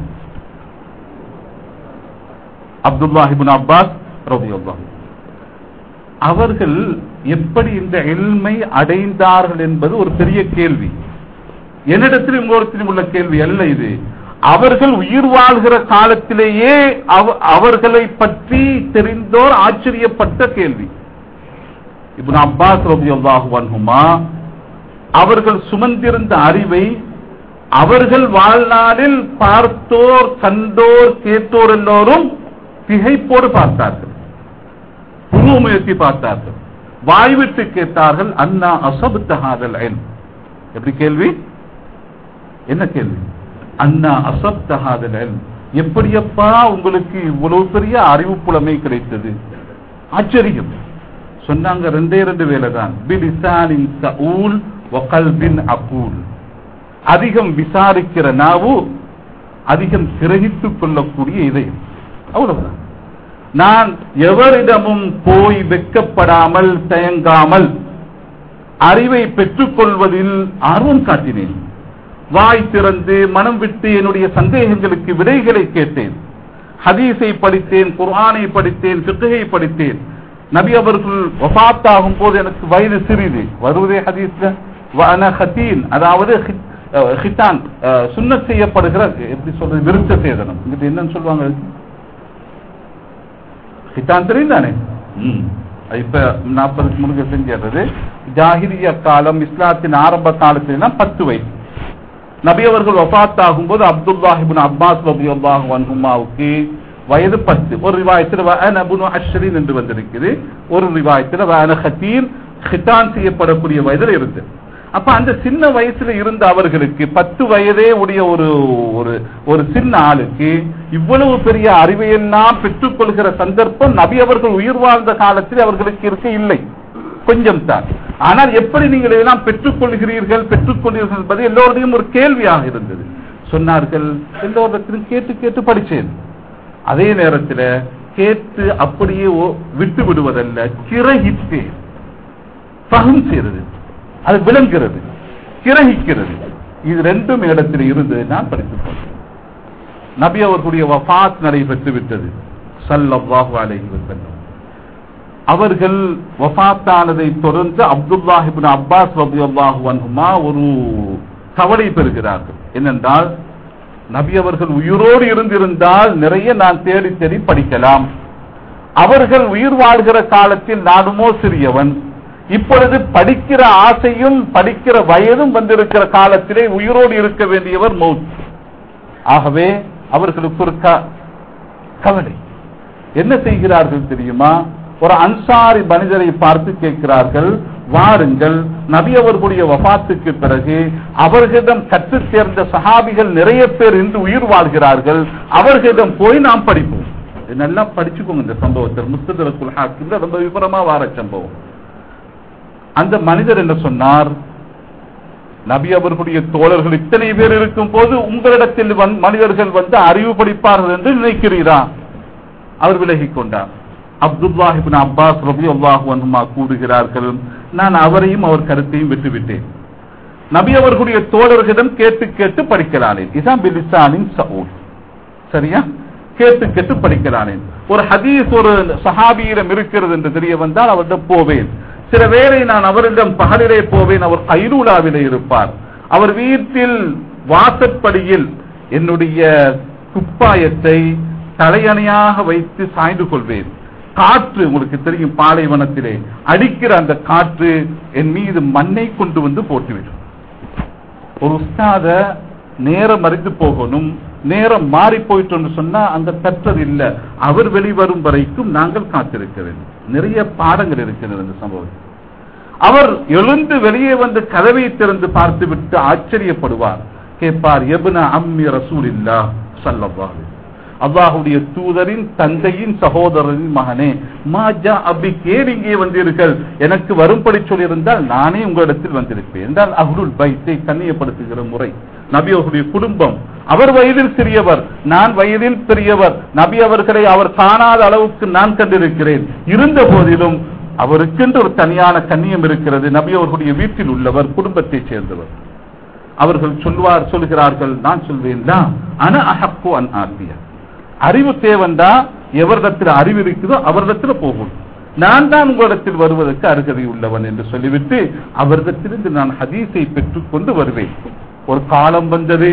அப்துல்லாஹிபின் அப்பாஸ் ரலியல்லாஹு அவர்கள் எப்படி இந்த எல்மை அடைந்தார்கள் என்பது ஒரு பெரிய கேள்வி என்னிடத்தில் உங்களிடத்திலும் உள்ள கேள்வி அல்ல இது அவர்கள் உயிர் வாழ்கிற காலத்திலேயே அவ- அவர்களை பற்றி தெரிந்தோர் ஆச்சரியப்பட்ட கேள்வி இப்னு அப்பாஸ் ரலியல்லாஹு அன்ஹுமா அவர்கள் சுமந்திருந்த அறிவை அவர்கள் வாழ்நாளில் பார்த்தோர் கண்டோர் கேட்டோர் எல்லோரும் திகைப்போடு பார்த்தார்கள் புருவ முயற்சி பார்த்தார்கள் வாய்விட்டு கேட்டார்கள் அண்ணா அசபுத்தஹாதல் எப்படி கேள்வி என்ன கேள்வி அண்ணா அசப்தஹாதல் எப்படியப்பா உங்களுக்கு இவ்வளவு பெரிய அறிவு புலமை கிடைத்தது ஆச்சரியம் சொன்னாங்க ரெண்டே ரெண்டு வேலை தான் பிலிசானின் சஊல் வகல்பின் அகூல் அதிகம் விசாரிக்கிற நாவு அதிகம் கிரகித்துக் கொள்ளக்கூடிய இதயம் அவ்வளவுதான் நான் எவரிடமும் போய் வெட்கப்படாமல் தயங்காமல் அறிவை பெற்றுக்கொள்வதில் ஆர்வம் காட்டினேன் வாய் திறந்து மனம் விட்டு என்னுடைய சந்தேகங்களுக்கு விடைகளை கேட்டேன் ஹதீஸை படித்தேன் குர்ஆனை படித்தேன் ஃபிக்ஹை படித்தேன் நபி அவர்கள் வஃபாத்தாகும் போது எனக்கு வயது சிறிது வருவதே ஹதீஸ்ல வஅன ஹதீன் அதாவது ஹித்- அஹ் ஹித்தான் அஹ் சுன்னத் செய்யப்படுகிற எப்படி சொல்றது விருத்த சேதனம் இது என்னன்னு சொல்லுவாங்க அதுக்கு? ஹித்தான் தெரியும் தானே ம். அது இப்ப நாற்பதுக்கு முழுக்க செஞ்சிடுறது ஜாகிரிய காலம் இஸ்லாத்தின் ஆரம்ப காலத்திலாம் பத்து வயசு நபி அவர்கள் வஃபாத் ஆகும்போது அப்துல்லாஹிபின் அப்பாஸ் ரபி அல்லாஹு அன்ஹுமாவுக்கு வயது பத்து ஒரு ரிவாயத்தில் வஅனபுனு அஷ்ரின் என்று வந்திருக்குது ஒரு ரிவாயத்தில் வஅன ஹத்தீன் ஹிதான் செய்யப்படக்கூடிய வயதில் இருந்து அப்ப அந்த சின்ன வயசுல இருந்த அவர்களுக்கு பத்து வயதே உடைய ஒரு ஒரு ஒரு சின்ன ஆளுக்கு இவ்வளவு பெரிய அறிவையெல்லாம் பெற்றுக்கொள்கிற சந்தர்ப்பம் நபி அவர்கள் உயிர் வாழ்ந்த காலத்தில் அவர்களுக்கு இருக்க இல்லை கொஞ்சம் தான் ஆனால் எப்படி நீங்கள் இதெல்லாம் பெற்றுக்கொள்கிறீர்கள் பெற்றுக்கொள்கிறீர்கள் என்பது எல்லோருடையும் ஒரு கேள்வியாக இருந்தது சொன்னார்கள் எல்லோரிடத்திலும் கேட்டு கேட்டு படிச்சேன் அதே நேரத்தில் கேட்டு அப்படியே ஓ- விட்டு விடுவதல்ல கிரகித்து பகம் செய்கிறது அது விளங்குகிறது கிரகிக்கிறது இது ரெண்டும் இடத்தில் இருந்தது நான் படித்துக் கொண்டேன் நபி அவர்களுடைய வஃபாத் நடைபெற்று விட்டது ஸல்லல்லாஹு அலைஹி வஸல்லம் அவர்கள் வஃபாத்தானதை தொடர்ந்து அப்துல்லாஹிபின் அப்பாஸ் ரபியல்லாஹு அன்ஹுமா ஒரு கவலை பெறுகிறார்கள் என்னென்றால் நபி அவர்கள் உயிரோடு இருந்திருந்தால் நிறைய நான் தேடி தேடி படிக்கலாம் அவர்கள் உயிர் வாழ்கிற காலத்தில் நானுமோ சிறியவன் இப்பொழுது படிக்கிற ஆசையும் படிக்கிற வயதும் வந்திருக்கிற காலத்திலே உயிரோடு இருக்க வேண்டியவர் மௌத் ஆகவே அவர்களுக்கு ஒரு க- கவலை என்ன செய்கிறார்கள் தெரியுமா ஒரு அன்சாரி மனிதரை பார்த்து கேட்கிறார்கள் வாருங்கள் நபி அவர்களுடைய வபாத்துக்கு பிறகு அவர்களிடம் கற்றுத் தேர்ந்த சஹாபிகள் நிறைய பேர் இன்று உயிர் வாழ்கிறார்கள் அவர்களிடம் போய் நாம் படிப்போம் இது நல்லா படிச்சுக்கோங்க இந்த சம்பவத்தில் முஸ்தரக்குல் ஹாக்கில் ரொம்ப விவரமா வார சம்பவம் அந்த மனிதர் என்ன சொன்னார் நபி அவர்களுடைய தோழர்கள் இத்தனை பேர் இருக்கும் போது உங்களிடத்தில் வந்- மனிதர்கள் வந்து அறிவு படிப்பார்கள் என்று நினைக்கிறீரா அவர் விலகிக் கொண்டார் அப்துல்லாஹிபின் அப்பாஸ் ரபி அல்லாஹு அன்ஹுமா கூறுகிறார்கள் நான் அவரையும் அவர் கருத்தையும் விட்டுவிட்டேன் நபி அவர்களுடைய தோழர்களிடம் கேட்டு கேட்டு படிக்கலானேன் இதான் பிலிசானின் சவுல் சரியா கேட்டு கேட்டு படிக்கலானேன் ஒரு ஹதீஸ் ஒரு சஹாபியிடம் இருக்கிறது என்று தெரிய வந்தால் அவரிடம் போவேன் சில வேளை நான் அவரிடம் பகலிலே போவேன் அவர் கைரூலாவிலே இருப்பார் அவர் வீட்டில் வாசற்படியில் என்னுடைய குப்பாயத்தை தலையணையாக வைத்து சாய்ந்து கொள்வேன் காற்று உங்களுக்கு தெரியும் பாலைவனத்திலே அடிக்கிற அந்த காற்று என் மீது மண்ணை கொண்டு வந்து போட்டுவிடும் ஒரு உஸ்தாத நேரம் அறிந்து போகணும் நேரம் மாறி போயிட்டோம்னு சொன்னா அங்க கற்றது இல்ல அவர் வெளிவரும் வரைக்கும் நாங்கள் காத்திருக்க வேண்டும் நிறைய பாடங்கள் இருக்கிறது இந்த சம்பவத்தில் அவர் எழுந்து வெளியே வந்து கதவை திறந்து பார்த்துவிட்டு ஆச்சரியப்படுவார் கேட்பார் எபுன அம்மி ரசூல் இல்லா சல்லல்லாஹு அல்லாஹுடைய தூதரின் தந்தையின் சகோதரரின் மகனே மாஜா அபி கேர் இங்கே வந்தீர்கள் எனக்கு வரும்படி சொல்லியிருந்தால் நானே உங்களிடத்தில் வந்திருப்பேன் என்றால் அஹ்லுல் பைத்தை கண்ணியப்படுத்துகிற முறை நபி அவர்களுடைய குடும்பம் அவர் வயதில் சிறியவர் நான் வயதில் பெரியவர் நபி அவர்களை அவர் காணாத அளவுக்கு நான் கண்டிருக்கிறேன் இருந்த போதிலும் அவருக்கென்று ஒரு தனியான கண்ணியம் இருக்கிறது நபி அவர்களுடைய வீட்டில் உள்ளவர் குடும்பத்தைச் சேர்ந்தவர் அவர்கள் சொல்வார் சொல்கிறார்கள் நான் சொல்வேன் அன அஹப்பு அன் ஆசியா அறிவு தேவன்டா எவரிடத்தில் அறிவு இருக்குதோ அவரிடத்தில் போகும் நான் தான் உங்களிடத்தில் வருவதற்கு அருகதை உள்ளவன் என்று சொல்லிவிட்டு அவரிடத்திலிருந்து நான் ஹதீஸை பெற்றுக்கொண்டு வருவேன் ஒரு காலம் வந்தது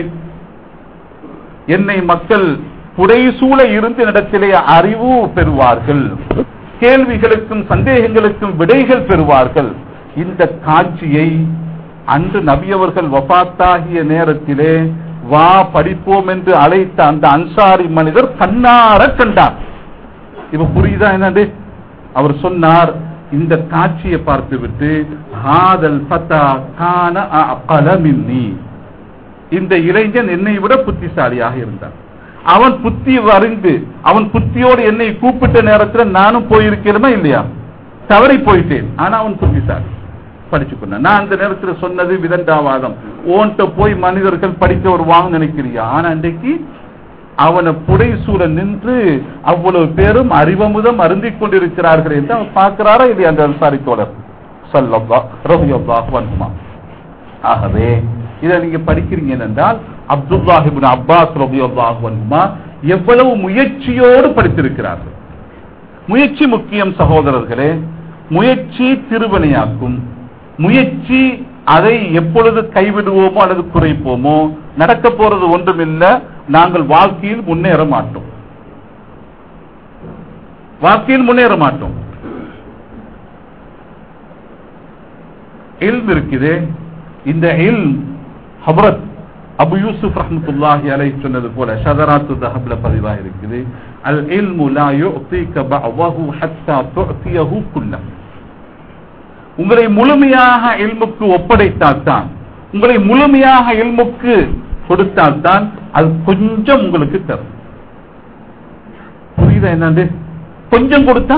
என்னை மக்கள் புடைசூழ இருந்து இடத்திலே அறிவு பெறுவார்கள் கேள்விகளுக்கும் சந்தேகங்களுக்கும் விடைகள் பெறுவார்கள் இந்த காட்சியை அன்று நபியவர்கள் வபாத்தாகிய நேரத்திலே வா படிப்போம் என்று அழைத்த அந்த அன்சாரி மனிதர் கண்ணார கண்டார் இப்ப புரியுதா என்னது அவர் சொன்னார் இந்த காட்சியை பார்த்துவிட்டு ஹாதல் ஃபதா கான அஅகல மின்னி இந்த இளைஞன் என்னை விட புத்திசாலியாக இருந்தான் அவன் புத்தி அறிந்து அவன் புத்தியோடு என்னை கூப்பிட்ட நேரத்தில் நானும் போயிருக்கிறேனா இல்லையா தவறி போயிட்டேன் ஆனா அவன் புத்திசாலி படிச்சுக்கொண்டேன் நான் அந்த நேரத்தில் சொன்னது விதண்டாவாதம் ஓன்ட்ட போய் மனிதர்கள் படிக்க வருவாங்க நினைக்கிறியா ஆனா அன்றைக்கு அவனை புடைசூழ நின்று அவ்வளவு பேரும் அறிவமுதம் அருந்திக் கொண்டிருக்கிறார்கள் என்று அவர் பார்க்கிறாரா இது அந்த அன்சாரி தோழர் சொல்லப்பா ரஹியல்லாஹு அன்ஹுமா ஆகவே இதை நீங்க படிக்கிறீங்க என்றால் அப்துல்லாஹிபின் அப்பாஸ் ரபியுல்லாஹு அன்ஹுமா எவ்வளவு முயற்சியோடு படித்திருக்கிறார்கள் முயற்சி முக்கியம் சகோதரர்களே முயற்சி திருவனையாக்கும் முயற்சி அதை எப்பொழுது கைவிடுவோமோ அல்லது குறைப்போமோ நடக்க போறது ஒன்றுமில்ல நாங்கள் வாழ்க்கையில் முன்னேற மாட்டோம் வாழ்க்கையில் முன்னேற மாட்டோம் இல்ம் இருக்குது இந்த இல்ம் ஹபரத் அபு யூசுப் ரஹமத்துல்லாஹி அலைஹி சொன்னது போல ஷதராத்து தஹப்ல பதிவா இருக்குது அல் இல்மு லா யுஅதீக பஅவஹு ஹத்தா துஅதியஹு குல்லஹு உங்களை முழுமையாக இல்முக்கு ஒப்படைத்தால்தான் உங்களை முழுமையாக இல்முக்கு கொடுத்தால்தான் அது கொஞ்சம் உங்களுக்கு தரும் புரியுதா என்னது கொஞ்சம் கொடுத்தா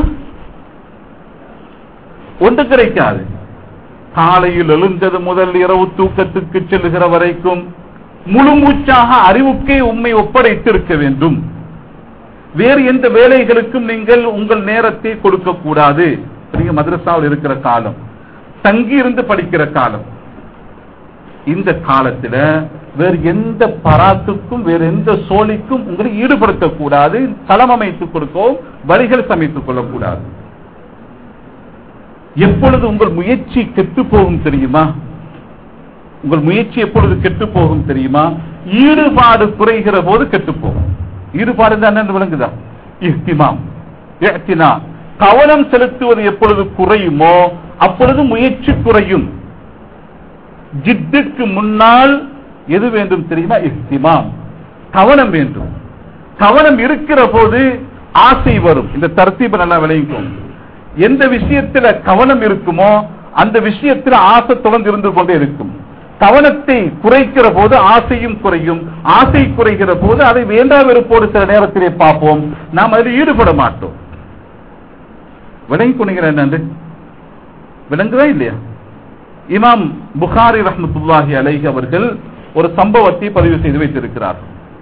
ஒன்று கிடைக்காது காலையில் எழுந்தது முதல் இரவு தூக்கத்துக்கு செல்லுகிற வரைக்கும் முழு மூச்சாக அறிவுக்கே உண்மை ஒப்படைத்திருக்க வேண்டும் வேறு எந்த வேலைகளுக்கும் நீங்கள் உங்கள் நேரத்தை கொடுக்க கூடாது நீங்க மதரசாவில் இருக்கிற காலம் தங்கி இருந்து படிக்கிற காலம் இந்த காலத்துல வேறு எந்த பராத்துக்கும் வேறு எந்த சோழிக்கும் உங்களை ஈடுபடுத்தக் கூடாது தளம் அமைத்துக் கொடுக்கவும் வழிகள் சமைத்துக் கொள்ளக்கூடாது எப்பொழுது உங்கள் முயற்சி கெட்டு போகும் தெரியுமா உங்கள் முயற்சி எப்பொழுது கெட்டு போகும் தெரியுமா ஈடுபாடு குறைகிற போது கெட்டு போகும் ஈடுபாடு தான் என்ன விளங்குதா இஹ்திமாம் இஹ்தினா கவனம் செலுத்துவது எப்பொழுது குறையுமோ அப்பொழுது முயற்சி குறையும் ஜித்துக்கு முன்னால் எது வேண்டும் தெரியுமா இஹ்திமாம் கவனம் வேண்டும் கவனம் இருக்கிற போது ஆசை வரும் இந்த தர்த்தீப நல்லா விளைவிக்கும் எந்த விஷயத்துல கவனம் இருக்குமோ அந்த விஷயத்துல ஆசை தொடர்ந்து இருந்து கொண்டே இருக்கும் கவனத்தை குறைக்கிற போது ஆசையும் குறையும் ஆசை குறைகிற போது அதை வேண்டாம் வெறுப்போடு சில நேரத்திலே பார்ப்போம் நாம் அதில் ஈடுபட மாட்டோம் விளங்கி கொண்டீங்க என்னண்டு விளங்குதா இல்லையா இமாம் புகாரி ரஹமத்துல்லாஹி அலைஹி அவர்கள் ஒரு சம்பவத்தை பதிவு செய்து வைத்திருக்கிறார்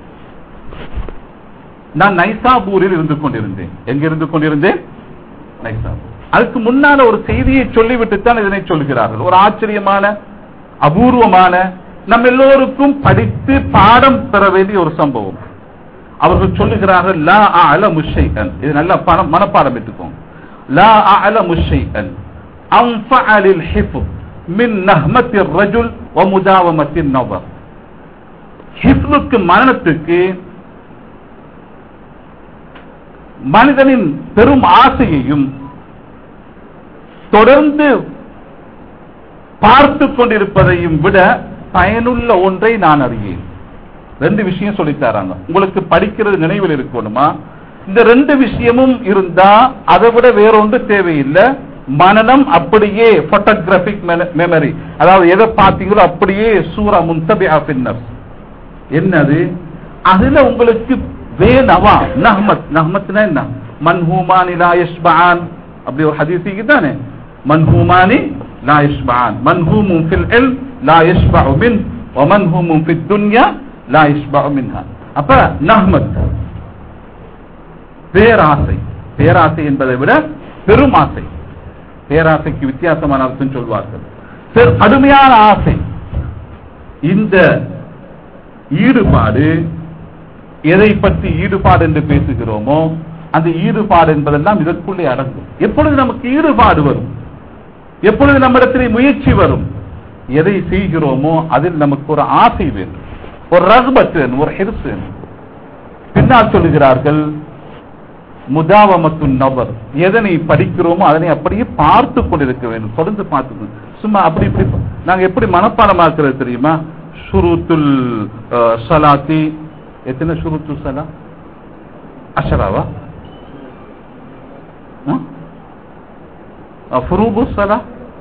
நான் நைசாபூரில் இருந்து கொண்டிருந்தேன் எங்க இருந்து கொண்டிருந்தேன் நைசாபூர் அதுக்கு முன்னால ஒரு செய்தியை சொல்லிவிட்டு தான் இதனை சொல்கிறார்கள் ஒரு ஆச்சரியமான அபூர்வமான நம்ம எல்லோருக்கும் படித்து பாடம் பெற வேண்டிய ஒரு சம்பவம் அவர்கள் சொல்லுகிறார்கள் லா அல முஷைகன் இது நல்ல பணம் மனப்பாடம் எடுத்துக்கோங்க லா அல முஷைகன் أنفع للحفظ من نهمة الرجل ومداومة النظر ஹிஃப்லுக்கு மரணத்துக்கு மனிதனின் பெரும் ஆசையையும் தொடர்ந்து பார்த்து கொண்டிருப்பதையும் விட பயனுள்ள ஒன்றை நான் அறியேன் ரெண்டு விஷயம் சொல்லித்தாராங்க உங்களுக்கு படிக்கிறது நினைவில் இருக்கணுமா இந்த ரெண்டு விஷயமும் இருந்தா அதை விட வேறொன்று தேவையில்லை மனநம் அப்படியே போட்டோகிராபிக் மெமரி அதாவது எதை பார்த்தீங்களோ அப்படியே சூரா முன்தபியா பின்னர் என்னது அதுல உங்களுக்கு வேணவா நஹ்மத் நஹ்மத்னா என்ன மன்ஹூமானி லா யஷ்பஆன் அப்படி ஒரு ஹதீஸுக்கு தானே மன்ஹூமானி லா யஷ்பஆன் மன்ஹூமுன் ஃபில் இல்ம் லா யஷ்பஉ மின் வ மன்ஹூமுன் ஃபித் துன்யா லா யஷ்பஉ மின்ஹா அப்ப நஹ்மத் பேராசை பேராசை என்பதை விட பெரும் ஆசை பேராசைக்கு வித்தியாசமான அர்த்தம் சொல்வார்கள் பெரு- கடுமையான ஆசை இந்த ஈடுபாடு எதை பற்றி ஈடுபாடு என்று பேசுகிறோமோ அந்த ஈடுபாடு என்பதெல்லாம் இதற்குள்ளே அடங்கும் எப்பொழுது நமக்கு ஈடுபாடு வரும் எப்பொழுது நம்மிடத்திலே முயற்சி வரும் எதை செய்கிறோமோ அதில் நமக்கு ஒரு ஆசை வேண்டும் ஒரு ரகுபத் வேணும் ஒரு ஹெர்ஸ் வேணும் பின்னால் சொல்லுகிறார்கள் முதாவமத்து நபர் எதனை படிக்கிறோமோ அதனை அப்படியே பார்த்து கொண்டிருக்க வேண்டும் தொடர்ந்து பார்த்து சும்மா அப்படி இப்படி நாங்க எப்படி மனப்பாடமாக்குறது தெரியுமா ஷுருத்துல் அஹ், ஸலாத்தி எத்தனை ஷுருத்து சலா அஷராவா ஃபுரூபு சலா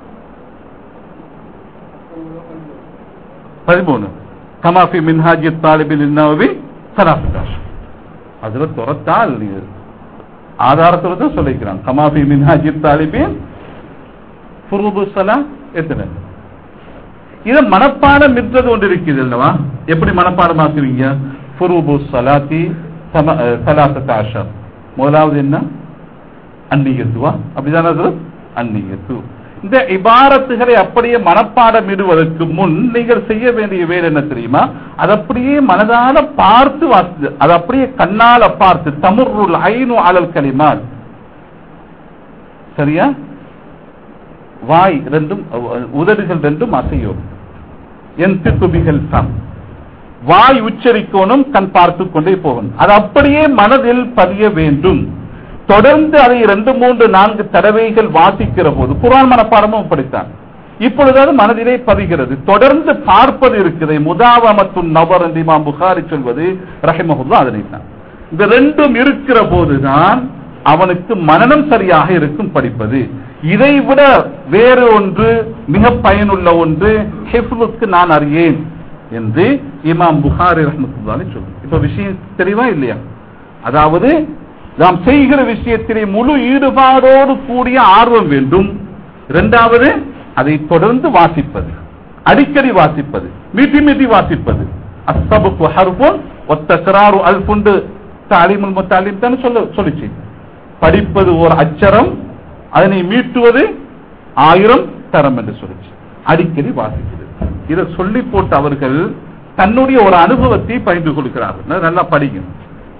பதிமூணு கமாஃபி மின்ஹாஜி தாலிபின் இன்னாவி சலாஃபிதாஷ் அதுல துரத்தால் நீங்க ஆதாரத்துல தான் சொல்லிக்கிறான் கமாஃபி மின்ஹாஜி தாலிபின் ஃபுரூபு சலா எத்தனை இத மனப்பாடம் என்றது ஒன்று இருக்குது அல்லவா எப்படி மனப்பாடமாக்குவீங்க ஃபுரூபு சலாத்தி சலாசத்த ஆஷர் முதலாவது என்ன அந்நியத்துவா அப்படிதானே அது அந்நியத்து இந்த இபாரத்துகளை அப்படியே மனப்பாடம் இடுவதற்கு முன் நீங்கள் செய்ய வேண்டிய வேலை என்ன தெரியுமா அது அப்படியே மனதால பார்த்து வாசி அது அப்படியே கண்ணால பார்த்து தமுருள் ஐனு அலல் கலிமால் சரியா வாய் ரெண்டும் அஹ், உதடுகள் ரெண்டும் அசையும் என் திக்குபிகள் சம் வாய் உச்சரிக்கணும் கண் பார்த்து கொண்டே போகணும் அது அப்படியே மனதில் பதிய வேண்டும் தொடர்ந்து அதை ரெண்டு மூன்று நான்கு தடவைகள் வாசிக்கிற போது குரான் மனப்பாடமும் அப்படித்தான் இப்பொழுது அது மனதிலே பதிகிறது தொடர்ந்து பார்ப்பது இருக்குது முதாவமத்து நபர் என்று இமாம் புகாரி சொல்வது ரஹிமஹுல்லா அதனைத்தான் இந்த ரெண்டும் இருக்கிற போதுதான் அவனுக்கு மனனம் சரியாக இருக்கும் படிப்பது இதை விட வேறு ஒன்று மிக பயனுள்ள ஒன்று ஹிஃப்லுக்கு நான் அறியேன் என்று இமாம் புகாரி ரஹமத்துல்லாஹி சொல்லும் இப்ப விஷயம் தெளிவா இல்லையா அதாவது நாம் செய்கிற விஷயத்திலே முழு ஈடுபாடோடு கூடிய ஆர்வம் வேண்டும் இரண்டாவது அதை தொடர்ந்து வாசிப்பது அடிக்கடி வாசிப்பது மீட்டி மீட்டி வாசிப்பது அஸ்தபுக்கு ஹர்புன் ஒத்தக்கராறு அல்புண்டு தாலிமுல் முத்தாலிம் தான் சொல்ல சொல்லிச்சு படிப்பது ஒரு அச்சரம் அதனை மீட்டுவது ஆயிரம் தரம் என்று சொல்லிச்சு அடிக்கடி வாசிக்கிறது இதை சொல்லி போட்டு அவர்கள் தன்னுடைய ஒரு அனுபவத்தை பகிர்ந்து கொடுக்கிறார்கள் நல்லா படிக்கணும்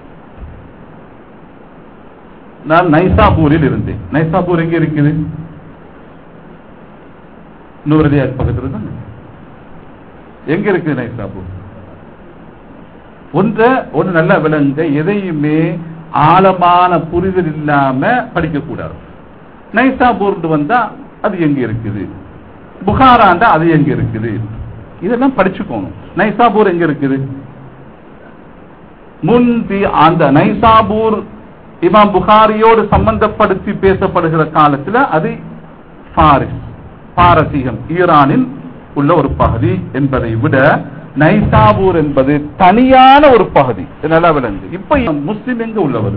நான் நைசாபூரில் இருந்தேன் நைசாபூர் எங்க இருக்குது நூறடியா பக்கத்துல தான் எங்க இருக்குது நைசாபூர் ஒன்ற ஒன்று நல்ல விளங்க எதையுமே ஆழமான புரிதல் இல்லாம படிக்க கூடாது நைசாபூர் வந்தா அது எங்க இருக்குது புகாராண்டா அது எங்க இருக்குது இதெல்லாம் படிச்சுக்கோணும் நைசாபூர் எங்க இருக்குது முந்தி அந்த நைசாபூர் இமாம் புகாரியோடு சம்பந்தப்படுத்தி பேசப்படுகிற காலத்துல அது பாரிஸ் பாரசீகம் ஈரானில் உள்ள ஒரு பகுதி என்பதை விட நைசாபூர் என்பது தனியான ஒரு பகுதி இது நல்லா விளங்கு இப்ப முஸ்லிம் எங்க உள்ளவர்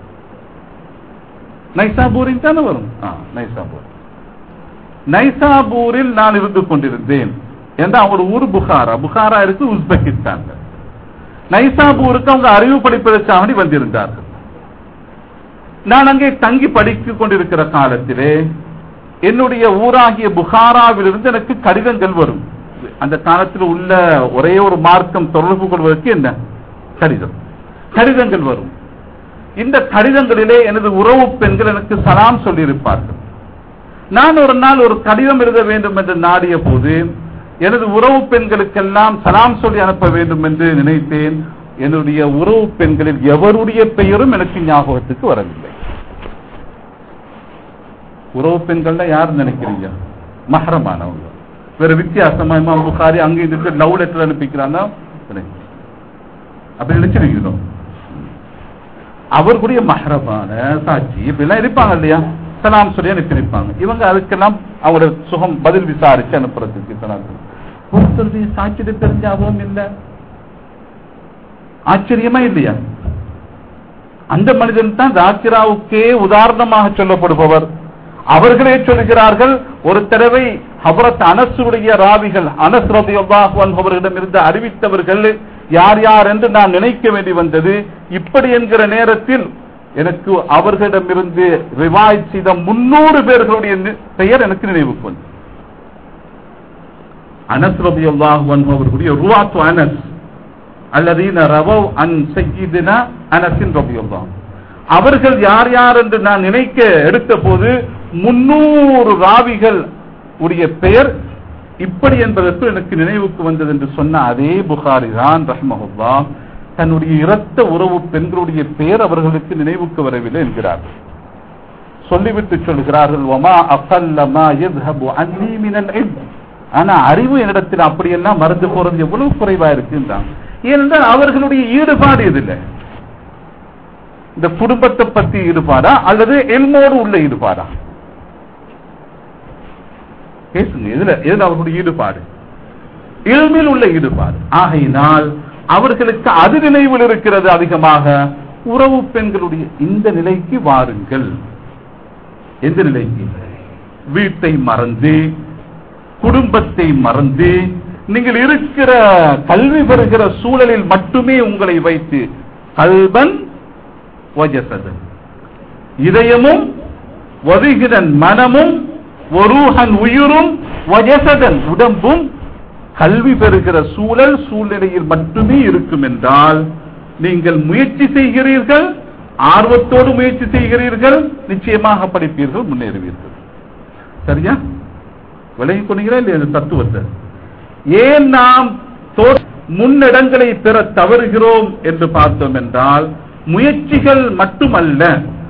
நைசாபூரில் தானே வரும் ஆ, நைசாபூர் நைசாபூரில் நான் இருந்து கொண்டிருந்தேன் ஏன்னா அவங்க ஊர் புகாரா புகாரா இருக்கு உஸ்பெகிஸ்தான்ல நைசாபூருக்கு அவங்க அறிவு படிப்பதற்காக வேண்டி வந்திருந்தார்கள் நான் அங்கே தங்கி படித்துக் கொண்டிருக்கிற காலத்திலே என்னுடைய ஊராகிய புகாராவிலிருந்து எனக்கு கடிதங்கள் வரும் அந்த காலத்தில் உள்ள ஒரே ஒரு மார்க்கம் தொடர்பு கொள்வதற்கு என்ன கடிதம் கடிதங்கள் வரும் இந்த கடிதங்களிலே எனது உறவு பெண்கள் எனக்கு சலாம் சொல்லியிருப்பார்கள் நான் ஒரு நாள் ஒரு கடிதம் எழுத வேண்டும் என்று நாடிய போது எனது உறவு பெண்களுக்கெல்லாம் சலாம் சொல்லி அனுப்ப வேண்டும் என்று நினைத்தேன் என்னுடைய உறவு பெண்களில் எவருடைய பெயரும் எனக்கு ஞாபகத்துக்கு வரவில்லை உறவு பெண்கள்ல யார் நினைக்கிறீங்க மஹரமானவங்க வேற வித்தியாசமா இமாம் புகாரி அங்க இருந்து லவ் லெட்டர் அனுப்பிக்கிறாங்க அப்படி நினைச்சிருக்கிறோம் அவர்களுடைய மஹரமான சாட்சி இப்படிலாம் இருப்பாங்க இல்லையா சலாம் சொல்லி அனுப்பியிருப்பாங்க இவங்க அதுக்கெல்லாம் அவங்களோட சுகம் பதில் விசாரிச்சு அனுப்புறதுக்கு சலாம் சொல்லி. ஒருத்தருடைய சாட்சியத்தை தெரிஞ்ச அவரும் இல்லை ஆச்சரியமா இல்லையா அந்த மனிதன் தான் தாக்கிராவுக்கே உதாரணமாக சொல்லப்படுபவர் அவர்களே சொல்கிறார்கள் ஒரு தடவை ஹபரத் அனசுடைய ராவிகள் அனஸ் ரபியல்லாஹு அன்ஹு அவர்களிடம் இருந்து அறிவித்தவர்கள் யார் யார் என்று நான் நினைக்க வேண்டி வந்தது இப்படி என்கிற நேரத்தில் எனக்கு அவர்களிடமிருந்து ரிவாய் செய்த முன்னூறு பேர்களுடைய நி- பெயர் எனக்கு நினைவுக்கு வந்து அனஸ் ரபியல்லாஹு அன்ஹு அவர்களுடைய ருவாத்து அனஸ் அல்லதீன ரவவ் அன் சையீதினா அனஸின் ரபியல்லாஹு அவர்கள் யார் யார் என்று நான் நினைக்க எடுத்த போது முன்னூறு ராவிகள் உடைய பெயர் இப்படி என்பதற்கு எனக்கு நினைவுக்கு வந்தது என்று சொன்ன அதே புகாரி தான் ரஹ்மஹுல்லா தன்னுடைய இரத்த உறவு பெண்களுடைய பெயர் அவர்களுக்கு நினைவுக்கு வரவில்லை என்கிறார்கள் சொல்லிவிட்டு சொல்கிறார்கள் ஒமா அஃபல்லமா யذهب عني من العلم ஆனா அறிவு என்னிடத்தில் அப்படியெல்லாம் மறந்து போறது எவ்வளவு குறைவா இருக்குன்றாங்க ஏனென்றால் அவர்களுடைய ஈடுபாடு இதில் இந்த குடும்பத்தை பத்தி ஈடுபாடா அல்லது எல்மோடு உள்ள ஈடுபாடா பேசுங்க இதுல எதுல அவர்களுடைய ஈடுபாடு இல்மில் உள்ள ஈடுபாடு ஆகையினால் அவர்களுக்கு அது நினைவில் இருக்கிறது அதிகமாக உறவு பெண்களுடைய இந்த நிலைக்கு வாருங்கள் எந்த நிலைக்கு வீட்டை மறந்து குடும்பத்தை மறந்து நீங்கள் இருக்கிற கல்வி பெறுகிற சூழலில் மட்டுமே உங்களை வைத்து கல்பன் வஜசதன் இதயமும் ஒதுகிறன் மனமும் ஒருஹன் உயிரும் வஜசதன் உடம்பும் கல்வி பெறுகிற சூழல் சூழ்நிலையில் மட்டுமே இருக்கும் என்றால் நீங்கள் முயற்சி செய்கிறீர்கள் ஆர்வத்தோடு முயற்சி செய்கிறீர்கள் நிச்சயமாக படிப்பீர்கள் முன்னேறுவீர்கள் சரியா விலகி கொண்டீங்களா இல்லையா இந்த தத்துவத்தை ஏன் நாம் தோ- முன்னிடங்களை பெற தவறுகிறோம் என்று பார்த்தோம் என்றால் முயற்சிகள் மட்டுமல்ல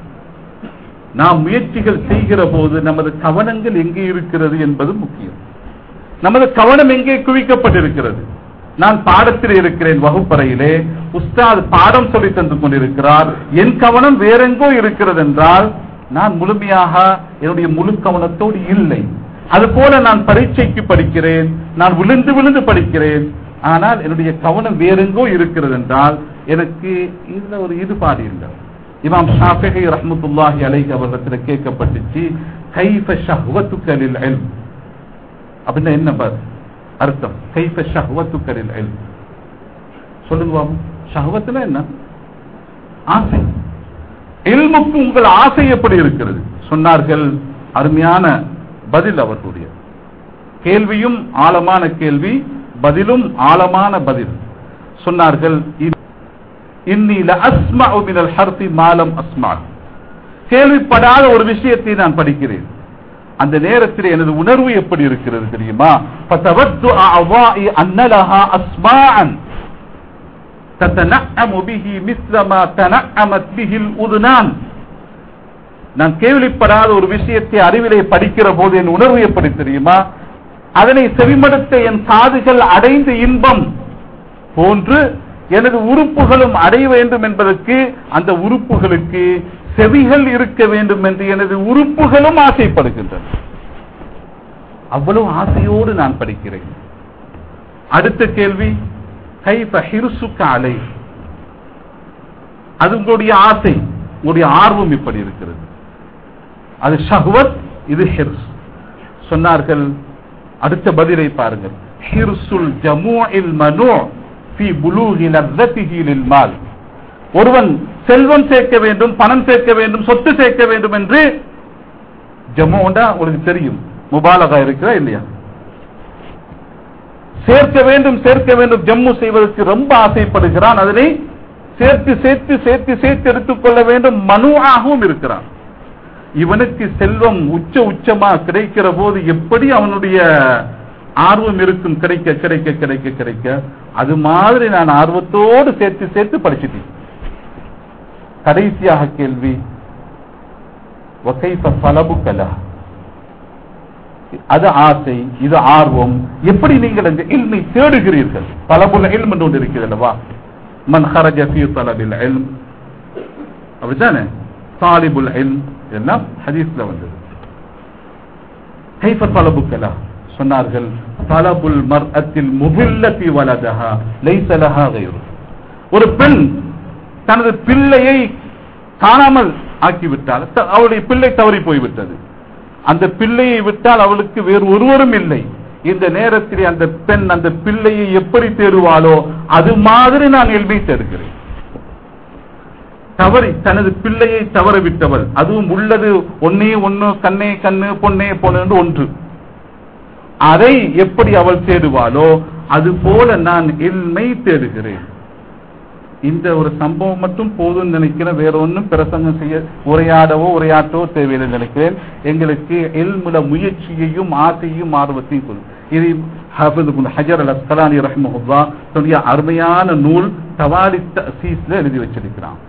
நாம் முயற்சிகள் செய்கிற போது நமது கவனங்கள் எங்கே இருக்கிறது என்பது முக்கியம் நமது கவனம் எங்கே குவிக்கப்பட்டிருக்கிறது நான் பாடத்தில் இருக்கிறேன் வகுப்பறையிலே உஸ்தாத் பாடம் சொல்லி தந்து கொண்டிருக்கிறார் என் கவனம் வேறெங்கோ இருக்கிறது என்றால் நான் முழுமையாக என்னுடைய முழு கவனத்தோடு இல்லை அதுபோல நான் பரீட்சைக்கு படிக்கிறேன் நான் விழுந்து விழுந்து படிக்கிறேன் ஆனால் என்னுடைய கவனம் வேறெங்கோ இருக்கிறது என்றால் எனக்கு இதுல ஒரு ஈடுபாடு இல்லை இமாம் ஷாஃபிகி ரஹ்மத்துல்லாஹி அலைஹி அவர்களிடத்தில் கேட்கப்பட்டுச்சு கைஃப ஷஹ்வத்துக்க லில் இல்ம் அப்படின்னா என்ன பாரு அர்த்தம் கைஃப ஷஹ்வத்துக்க லில் இல்ம் சொல்லுங்க பாபு ஷஹ்வத்துல என்ன ஆசை இல்முக்கு உங்கள் ஆசை எப்படி இருக்கிறது சொன்னார்கள் அருமையான பதில் அவர்களுடைய கேள்வியும் ஆழமான கேள்வி பதிலும் ஆழமான பதில் சொன்னார்கள் "இ- இன்னி லஅஸ்மஉ மினல் ஹர்ஃபி மா லம் அஸ்மஅ." கேள்விப்படாத ஒரு விஷயத்தை நான் படிக்கிறேன் அந்த நேரத்தில் எனது உணர்வு எப்படி இருக்கிறது தெரியுமா فَتَوَدُّ أَعْضَاءِ أَنَّ لَهَا أَسْمَاعًا تَتَنَعَّمُ بِهِ مِثْلَ مَا تَنَعَّمَتْ بِهِ الْأُذُنَانِ நான் கேள்விப்படாத ஒரு விஷயத்தை அறிவிலே படிக்கிற போது என் உணர்வு எப்படி தெரியுமா அதனை செவிமடுத்த என் காதுகள் அடைந்த இன்பம் போன்று எனது உறுப்புகளும் அடைய வேண்டும் என்பதற்கு அந்த உறுப்புகளுக்கு செவிகள் இருக்க வேண்டும் என்று எனது உறுப்புகளும் ஆசைப்படுகின்றன அவ்வளவு ஆசையோடு நான் படிக்கிறேன் அடுத்த கேள்வி கைஃப ஹிர்சுக்க அலை அது உங்களுடைய ஆசை உங்களுடைய ஆர்வம் இப்படி இருக்கிறது அது ஷஹ்வத் இது ஹிர்ஸ் சொன்னார்கள் அடுத்த பதிலை பாருங்கள் ஹிர்சுல் ஜமூஇல் மனூ ஃபி புலூஹி லzzatihi லில் மால் ஒருவன் செல்வம் சேர்க்க வேண்டும் பணம் சேர்க்க வேண்டும் சொத்து சேர்க்க வேண்டும் என்று ஜமூண்டா உங்களுக்கு தெரியும் முபாலகா இருக்கிறா இல்லையா சேர்க்க வேண்டும் சேர்க்க வேண்டும் ஜம்மு செய்வதற்கு ரொம்ப ஆசைப்படுகிறான் அதனை சேர்த்து சேர்த்து சேர்த்து சேர்த்து எடுத்துக்கொள்ள வேண்டும் மனுவாகவும் இருக்கிறான் இவனுக்கு செல்வம் உச்ச உச்சமா கிடைக்கிற போது எப்படி அவனுடைய ஆர்வம் இருக்கும் கிடைக்க கிடைக்க கிடைக்க கிடைக்க அது மாதிரி நான் ஆர்வத்தோடு சேர்த்து சேர்த்து படிச்சுட்டேன் கடைசியாக கேள்வி وَكَيْفَ طَلَبُكَ لَهُ அது ஆசை இது ஆர்வம் எப்படி நீங்கள் அந்த இல்மை தேடுகிறீர்கள் தலபுல் இல்ம் என்று ஒன்று இருக்கிறது அல்லவா மன் ஹரஜ ஃபீ தலபில் இல்ம் அப்படித்தானே தாலிபுல் இல்ம் எல்லாம் ஹதீஸ்ல வந்தது கைஃப தலபுக்க லஹ் சொன்னார்கள் தலபுல் மர்அத்தில் முஹில்லதி வலதஹா லைஸ லஹா கைரு ஒரு பெண் தனது பிள்ளையை காணாமல் ஆக்கிவிட்டால் த- அவளுடைய பிள்ளை தவறி போய்விட்டது அந்த பிள்ளையை விட்டால் அவளுக்கு வேறு ஒருவரும் இல்லை இந்த நேரத்தில் அந்த பெண் அந்த பிள்ளையை எப்படி தேடுவாளோ அது மாதிரி நான் எல்மை தேடுகிறேன் தவறி தனது பிள்ளையை தவற விட்டவள் அதுவும் உள்ளது ஒன்னே ஒன்னு கண்ணே கண்ணு பொன்னே பொண்ணு என்று ஒன்று அதை எப்படி அவள் தேடுவாளோ அது போல நான் இல்மை தேடுகிறேன் இந்த ஒரு சம்பவம் மட்டும் போதும்னு நினைக்கிறேன் வேற ஒன்றும் பிரசங்கம் செய்ய உரையாடவோ உரையாற்றவோ தேவையில்லை நினைக்கிறேன் எங்களுக்கு எல்முல முயற்சியையும் ஆசையும் ஆர்வத்தையும் கொடு இது ஹாஃபிஸ் இப்னு ஹஜர் அல் அஸ்கலானி ரஹ்மஹுல்லா தன்னுடைய அருமையான நூல் தவாலி தசீஸ்ல எழுதி வச்சிருக்கிறான்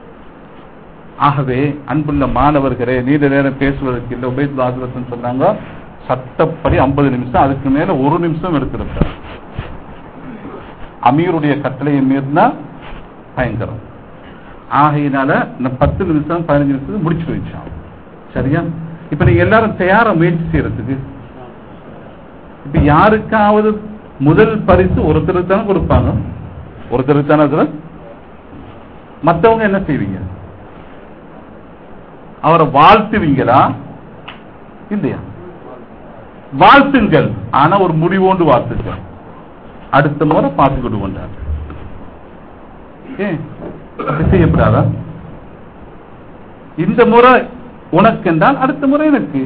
ஆகவே அன்புள்ள மாணவர்களே நீண்ட நேரம் பேசுவதற்கு இல்லை உபயத் ஆசிரத்தன் சொன்னாங்க சட்டப்படி 50 நிமிஷம் அதுக்கு மேல ஒரு நிமிஷம் எடுத்திருக்கிறார் அமீருடைய கட்டளையை மீறினா பயங்கரம் ஆகையினால இந்த பத்து நிமிஷம் பதினஞ்சு நிமிஷம் முடிச்சுட்டு வச்சான் சரியா இப்ப நீங்க எல்லாரும் தயாரா முயற்சி செய்யறதுக்கு இப்ப யாருக்காவது முதல் பரிசு ஒருத்தருக்கு தானே கொடுப்பாங்க ஒருத்தருக்கு தானே அதுல மத்தவங்க என்ன செய்வீங்க அவரை வாழ்த்துவீங்களா இல்லையா வாழ்த்துங்கள் ஆனா ஒரு முடிவோண்டு வாழ்த்துங்கள் அடுத்த முறை பார்த்துக்கிட்டு கொண்டார் ஏன் அப்படி செய்யப்படாதா இந்த முறை உனக்கு என்றால் அடுத்த முறை எனக்கு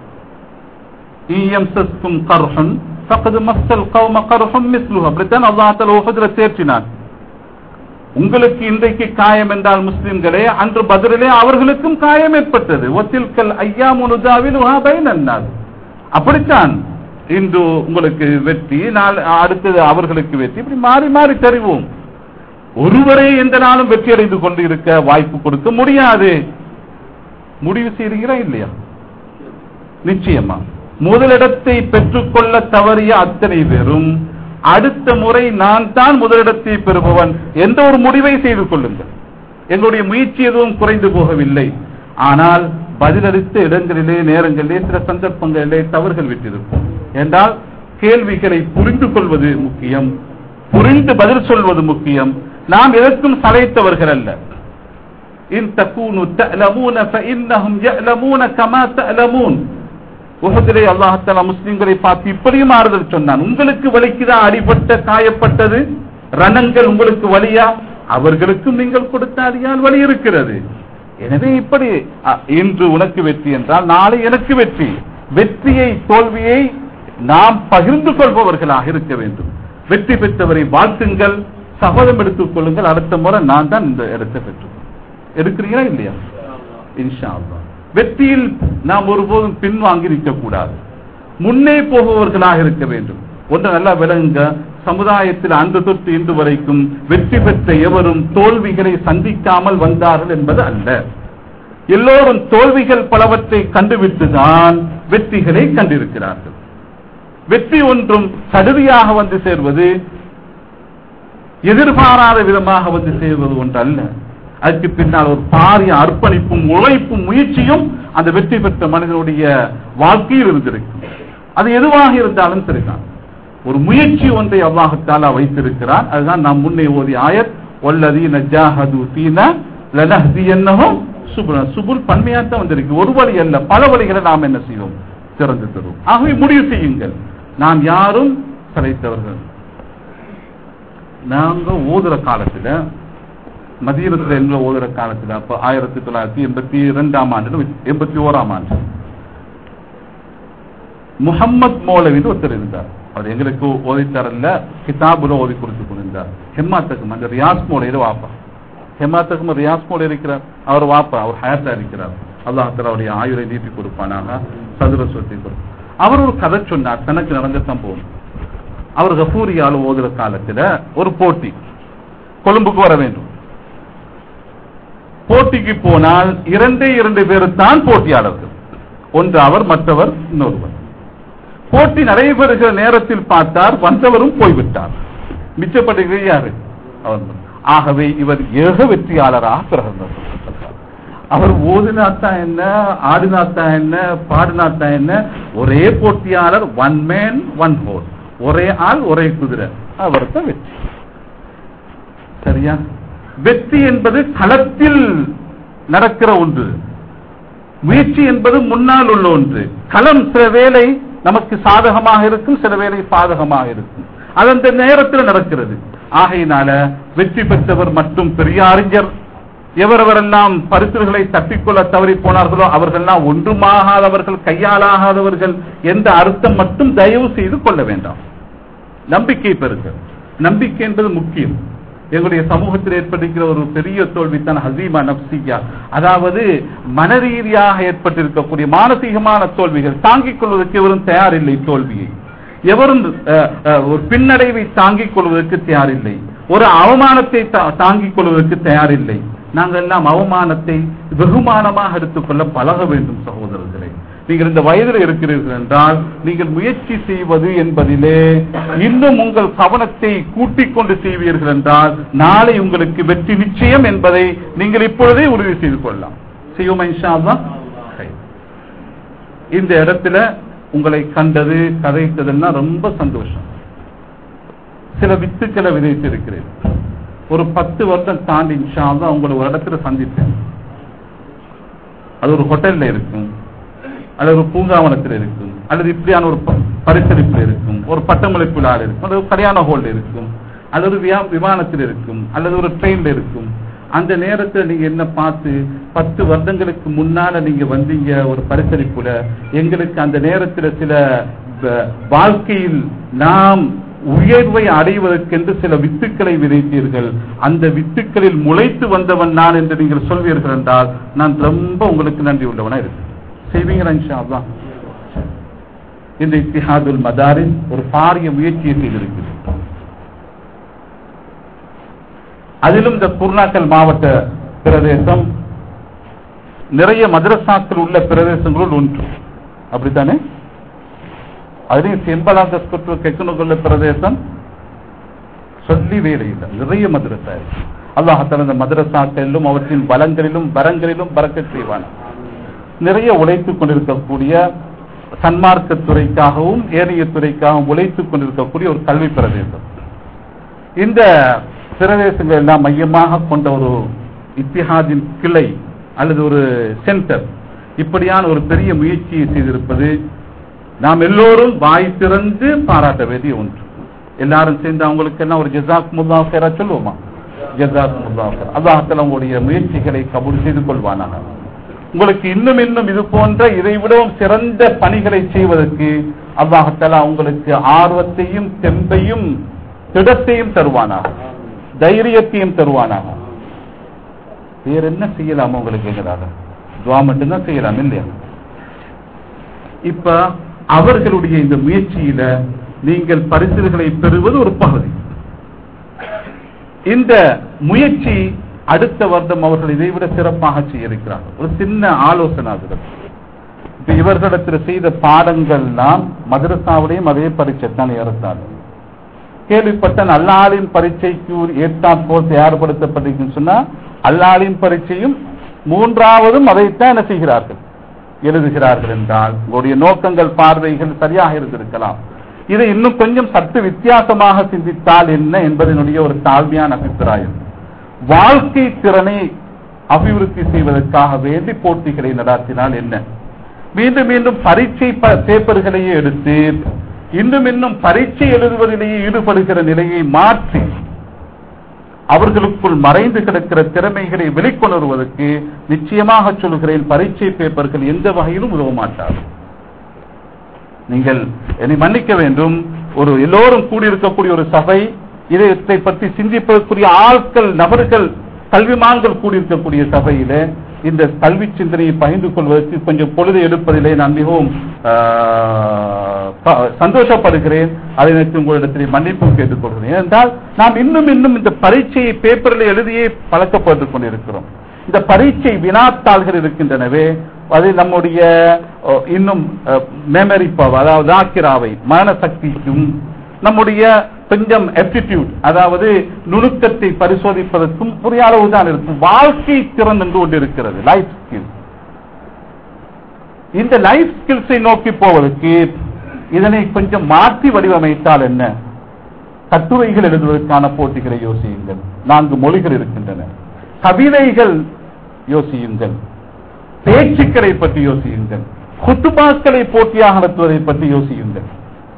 இயம்சஸ்கும் கர்ஹன் ஃபக்கது மஸ்ஸல் கௌம கர்ஹும் மிஸ்லுஹு அப்படித்தான் அல்லாஹ் தஆலா உஹதுல தேற்றினான் உங்களுக்கு இன்றைக்கு காயம் என்றால் முஸ்லிம்களே அன்று பதிலே அவர்களுக்கும் காயம் ஏற்பட்டது ஒத்தில்கல் ஐயா முனுதாவில் பைனன்னார் அப்படித்தான் இன்று உங்களுக்கு வெற்றி நாள் அடுத்தது அவர்களுக்கு வெற்றி இப்படி மாறி மாறி தருவோம் ஒருவரே எந்த நாளும் வெற்றி அடைந்து கொண்டு இருக்க வாய்ப்பு கொடுக்க முடியாது முடிவு செய்கிறீங்களா இல்லையா நிச்சயமா முதலிடத்தை பெற்றுக்கொள்ள தவறிய அத்தனை பேரும் அடுத்த முறை நான் தான் முதலிடத்தை பெறுபவன் என்ற ஒரு முடிவை செய்து கொள்ளுங்கள் எங்களுடைய முயற்சி எதுவும் குறைந்து போகவில்லை ஆனால் பதிலளித்த இடங்களிலே நேரங்களிலே சில சந்தர்ப்பங்களிலே தவறுகள் விட்டிருக்கும் என்றால் கேள்விகளை புரிந்து கொள்வது முக்கியம் புரிந்து பதில் சொல்வது முக்கியம் நாம் எதற்கும் சளைத்தவர்கள் அல்ல இன் தகூனு தஅலமூன ஃபஇன்னஹும் யஅலமூன கமா தஅலமூன் உஹதிலே அல்லாஹ் முஸ்லிம்களை பார்த்து இப்படியும் ஆறுதல் சொன்னான் உங்களுக்கு வலிக்குதா அடிபட்ட காயப்பட்டது ரணங்கள் உங்களுக்கு வலியா அவர்களுக்கும் நீங்கள் கொடுத்த அடியால் வலி இருக்கிறது எனவே இப்படி அ, இன்று உனக்கு வெற்றி என்றால் நாளை எனக்கு வெற்றி வெற்றியை தோல்வியை நாம் பகிர்ந்து கொள்பவர்களாக இருக்க வேண்டும் வெற்றி பெற்றவரை வாழ்த்துங்கள் சபதம் எடுத்துக் கொள்ளுங்கள் அடுத்த முறை நான் தான் இந்த இடத்தை பெற்று எடுக்கிறீங்களா இல்லையா இன்ஷா அல்லாஹ் வெற்றியில் நாம் ஒருபோதும் பின்வாங்கி நிற்கக்கூடாது முன்னே போபவர்களாக இருக்க வேண்டும் ஒன்று நல்லா விளங்குங்க சமுதாயத்தில் அன்று தொட்டு இன்று வரைக்கும் வெற்றி பெற்ற எவரும் தோல்விகளை சந்திக்காமல் வந்தார்கள் என்பது அல்ல எல்லோரும் தோல்விகள் பலவற்றை கண்டுவிட்டுதான் வெற்றிகளை கண்டிருக்கிறார்கள் வெற்றி ஒன்றும் சடுதியாக வந்து சேர்வது எதிர்பாராத விதமாக வந்து சேர்வது ஒன்று அல்ல அதுக்கு பின்னால் ஒரு பாரிய அர்ப்பணிப்பும் உழைப்பும் முயற்சியும் அந்த வெற்றி பெற்ற மனிதனுடைய வாழ்க்கையில் இருந்திருக்கும் அது எதுவாக இருந்தாலும் சரிதான் ஒரு முயற்சி ஒன்றை அல்லாஹத்தாலா வைத்திருக்கிறான் அதுதான் நாம் முன்னே ஓதிய ஆயத் ஒல்லதி நஜாஹது தீன லனஹ்தியன்னஹும் சுபுல சுபுல் பன்மையாத்தான் வந்திருக்கு ஒரு வழி அல்ல பல வழிகளை நாம் என்ன செய்வோம் திறந்து தருவோம் ஆகவே முடிவு செய்யுங்கள் நாம் யாரும் சளைத்தவர்கள் நாங்க ஓதுற காலத்துல மதீனத்துல என்ற ஓதுற காலத்துல அப்ப ஆயிரத்தி தொள்ளாயிரத்தி எண்பத்தி இரண்டாம் ஆண்டு எண்பத்தி ஓராம் ஆண்டு முகம்மது மௌலவின்னு ஒருத்தர் இருந்தார் அவர் எங்களுக்கு ஓதித்தரல கிதாபுல ஓதி கொடுத்து கொண்டிருந்தார் ஹெம்மாத்தக்கும் அந்த ரியாஸ் மோலையில வாப்பா ஹெம்மாத்தக்கும் ரியாஸ் மோலை இருக்கிறார் அவர் வாப்பா அவர் ஹயாத்தா இருக்கிறார் அல்லாஹ் தஆலா அவருடைய ஆயுளை நீட்டி கொடுப்பானாக சதுர சொத்தை கொடுப்பான் அவர் ஒரு கதை சொன்னார் தனக்கு நடந்த சம்பவம் அவர் கபூரியால் ஓதுற காலத்துல ஒரு போட்டி கொழும்புக்கு வர வேண்டும் போட்டிக்கு போனால் இரண்டே இரண்டு பேர் தான் போட்டியாளர்கள் ஒன்று அவர் மற்றவர் இன்னொருவர் போட்டி நடைபெறுகிற நேரத்தில் பார்த்தார் வந்தவரும் போய்விட்டார் மிச்சப்படுகிறது யாரு அவர் மட்டும். ஆகவே இவர் ஏக வெற்றியாளராக பிறந்தார் அவர் ஓதினாத்தான் என்ன ஆடினாத்தான் என்ன பாடினாத்தான் என்ன ஒரே போட்டியாளர் ஒன் மேன் ஒன் ஹோல் ஒரே ஆள் ஒரே குதிரை அவர் தான் வெற்றி சரியா வெற்றி என்பது களத்தில் நடக்கிற ஒன்று முயற்சி என்பது முன்னால் உள்ள ஒன்று களம் சில வேளை நமக்கு சாதகமாக இருக்கும் சில வேளை சாதகமாக இருக்கும் அது அந்த நேரத்தில் நடக்கிறது ஆகையினால வெற்றி பெற்றவர் மட்டும் பெரிய அறிஞர் எவரவரெல்லாம் பரிசுகளை தப்பிக்கொள்ள தவறி போனார்களோ அவர்கள்லாம் ஒன்றுமாகாதவர்கள் கையாலாகாதவர்கள் என்ற அர்த்தம் மட்டும் தயவு செய்து கொள்ள வேண்டாம் நம்பிக்கை பெறுங்கள் நம்பிக்கை என்பது முக்கியம் எங்களுடைய சமூகத்தில் ஏற்பட்டிருக்கிற ஒரு பெரிய தோல்வித்தான் ஹசீமா நப்சியா அதாவது மனரீதியாக ஏற்பட்டிருக்கக்கூடிய மானசீகமான தோல்விகள் தாங்கிக் கொள்வதற்கு எவரும் தயாரில்லை தோல்வியை எவரும் அஹ், அஹ், ஒரு பின்னடைவை தாங்கிக் கொள்வதற்கு தயாரில்லை ஒரு அவமானத்தை தா- தாங்கிக் கொள்வதற்கு தயாரில்லை நாங்கள் எல்லாம் அவமானத்தை வெகுமானமாக எடுத்துக்கொள்ள பழக வேண்டும் சகோதரர்களே நீங்கள் இந்த வயதில் இருக்கிறீர்கள் என்றால் நீங்கள் முயற்சி செய்வது என்பதிலே இன்னும் உங்கள் கவனத்தை கூட்டிக் கொண்டு செய்வீர்கள் என்றால் நாளை உங்களுக்கு வெற்றி நிச்சயம் என்பதை நீங்கள் இப்பொழுதே உறுதி செய்து கொள்ளலாம் செய்வோமா இன்ஷா அல்லாஹ்? சரி. இந்த இடத்துல உங்களை கண்டது கதைத்ததெல்லாம் ரொம்ப சந்தோஷம் சில வித்துக்களை விதைத்திருக்கிறேன் ஒரு பத்து வருடம் தாண்டி இன்ஷா அல்லாஹ் உங்களை ஒரு இடத்துல சந்திப்பேன் அது ஒரு ஹோட்டல்ல இருக்கும் அல்லது ஒரு பூங்காவனத்தில் இருக்கும் அல்லது இப்படியான ஒரு ப- பரிசளிப்பில் இருக்கும் ஒரு பட்டமளிப்பு விழாவில் இருக்கும் அல்லது ஒரு கல்யாண ஹோல்ல இருக்கும் அல்லது ஒரு வியா- விமானத்தில் இருக்கும் அல்லது ஒரு ட்ரெயின்ல இருக்கும் அந்த நேரத்துல நீங்க என்ன பார்த்து பத்து வருடங்களுக்கு முன்னால நீங்க வந்தீங்க ஒரு பரிசளிப்புல எங்களுக்கு அந்த நேரத்துல சில வ- வாழ்க்கையில் நாம் உயர்வை அடைவதற்கென்று சில வித்துக்களை விதைத்தீர்கள் அந்த வித்துக்களில் முளைத்து வந்தவன் நான் என்று நீங்கள் சொல்வீர்கள் என்றால் நான் ரொம்ப உங்களுக்கு நன்றி உள்ளவனா இருக்கு செய்வீங்களா இன்ஷா அல்லாஹ் இந்த இத்திஹாதுல் மதாரின் ஒரு பாரிய முயற்சியை செய்திருக்கிறது அதிலும் இந்த குர்நாக்கல் மாவட்ட பிரதேசம் நிறைய மதரசாக்கள் உள்ள பிரதேசங்களுள் ஒன்று அப்படித்தானே அதுலயும் செம்பலாந்த கெக்கனுக்குள்ள பிரதேசம் சொல்லி வேலை இல்லை நிறைய மதரசா இருக்கு அல்லாஹால இந்த மதரசாக்களிலும் அவற்றின் பலங்களிலும் வரங்களிலும் பறக்க செய்வான் நிறைய உழைத்துக் கொண்டிருக்கக்கூடிய சன்மார்க்க துறைக்காகவும் ஏனைய துறைக்காகவும் உழைத்துக் கொண்டிருக்கக்கூடிய ஒரு கல்வி பிரதேசம் இந்த பிரதேசங்கள் எல்லாம் மையமாக கொண்ட ஒரு இத்திஹாதின் கிளை அல்லது ஒரு சென்டர் இப்படியான ஒரு பெரிய முயற்சியை செய்திருப்பது நாம் எல்லோரும் வாய் திறந்து பாராட்ட வேண்டிய ஒன்று எல்லாரும் சேர்ந்து அவங்களுக்கு எல்லாம் ஒரு ஜசாக் முல்லாஃபேரா சொல்லுவோமா ஜசாக் முல்லாஃபேர் அல்லாஹத்தில் உங்களுடைய முயற்சிகளை கபூல் செய்து கொள்வானாக உங்களுக்கு இன்னும் இன்னும் இது போன்ற இதை விடவும் சிறந்த பணிகளை செய்வதற்கு அல்லாஹத்தாலா உங்களுக்கு ஆர்வத்தையும் தெம்பையும் திடத்தையும் தருவானாக தைரியத்தையும் தருவானாக வேற என்ன செய்யலாம் உங்களுக்கு எங்களால துவா மட்டும்தான் செய்யலாம் இல்லையா இப்ப அவர்களுடைய இந்த முயற்சியில நீங்கள் பரிசுகளை பெறுவது ஒரு பகுதி இந்த முயற்சி அடுத்த வருடம் அவர்கள் இதைவிட சிறப்பாக செய்ய இருக்கிறார்கள் ஒரு சின்ன ஆலோசனை அதுல இப்ப இவர்களிடத்தில் செய்த பாடங்கள்லாம் மதரசாவிலையும் அதே பரீட்சை தான் ஏறத்தாள் கேள்விப்பட்ட அல்லாளின் பரீட்சைக்கு ஏற்றாற் போல் தயார்படுத்தப்பட்டிருக்குன்னு சொன்னா அல்லாளின் பரீட்சையும் மூன்றாவதும் அதைத்தான் என்ன செய்கிறார்கள் எழுதுகிறார்கள் என்றால் உங்களுடைய நோக்கங்கள் பார்வைகள் சரியாக இருந்திருக்கலாம் இதை இன்னும் கொஞ்சம் சற்று வித்தியாசமாக சிந்தித்தால் என்ன என்பதனுடைய ஒரு தாழ்மையான அபிப்பிராயம் வாழ்க்கை திறனை அபிவிருத்தி செய்வதற்காக வேண்டி போட்டிகளை நடாத்தினால் என்ன மீண்டும் மீண்டும் பரீட்சை ப- பேப்பர்களையே எடுத்து இன்னும் இன்னும் பரீட்சை எழுதுவதிலேயே ஈடுபடுகிற நிலையை மாற்றி அவர்களுக்குள் மறைந்து கிடக்கிற திறமைகளை வெளிக்கொணர்வதற்கு நிச்சயமாக சொல்கிறேன் பரீட்சை பேப்பர்கள் எந்த வகையிலும் உதவ மாட்டார்கள் நீங்கள் என்னை மன்னிக்க வேண்டும் ஒரு எல்லோரும் கூடியிருக்கக்கூடிய ஒரு சபை இதை பற்றி சிந்திப்பதற்குரிய ஆட்கள் நபர்கள் கல்விமான்கள் கூடியிருக்கக்கூடிய சபையில இந்த கல்வி சிந்தனையை பகிர்ந்து கொள்வதற்கு கொஞ்சம் பொழுது எடுப்பதிலே நான் மிகவும் ஆஹ், ப- சந்தோஷப்படுகிறேன் அதை நினைத்து உங்களிடத்தில் மன்னிப்பு கேட்டுக்கொள்கிறேன் ஏனென்றால் நாம் இன்னும் இன்னும் இந்த பரீட்சையை பேப்பரில் எழுதியே பழக்கப்பட்டுக் கொண்டிருக்கிறோம் இந்த பரீட்சை வினாத்தாள்கள் இருக்கின்றனவே அது நம்முடைய ஓ, இன்னும் மெமரி பவர் அதாவது ஆக்கிராவை மன சக்திக்கும் நம்முடைய கொஞ்சம் aptitude அதாவது நுணுக்கத்தை பரிசோதிப்பதற்கும் புரிய அளவு தான் இருக்கும் வாழ்க்கை திறன் என்று ஒன்று இருக்கிறது லைஃப் ஸ்கில் இந்த லைஃப் ஸ்கில்ஸை நோக்கி போவதற்கு இதனை கொஞ்சம் மாற்றி வடிவமைத்தால் என்ன கட்டுரைகள் எழுதுவதற்கான போட்டிகளை யோசியுங்கள் நான்கு மொழிகள் இருக்கின்றன கவிதைகள் யோசியுங்கள் பேச்சுக்களை பற்றி யோசியுங்கள் குத்துபாக்களை போட்டியாக நடத்துவதை பற்றி யோசியுங்கள்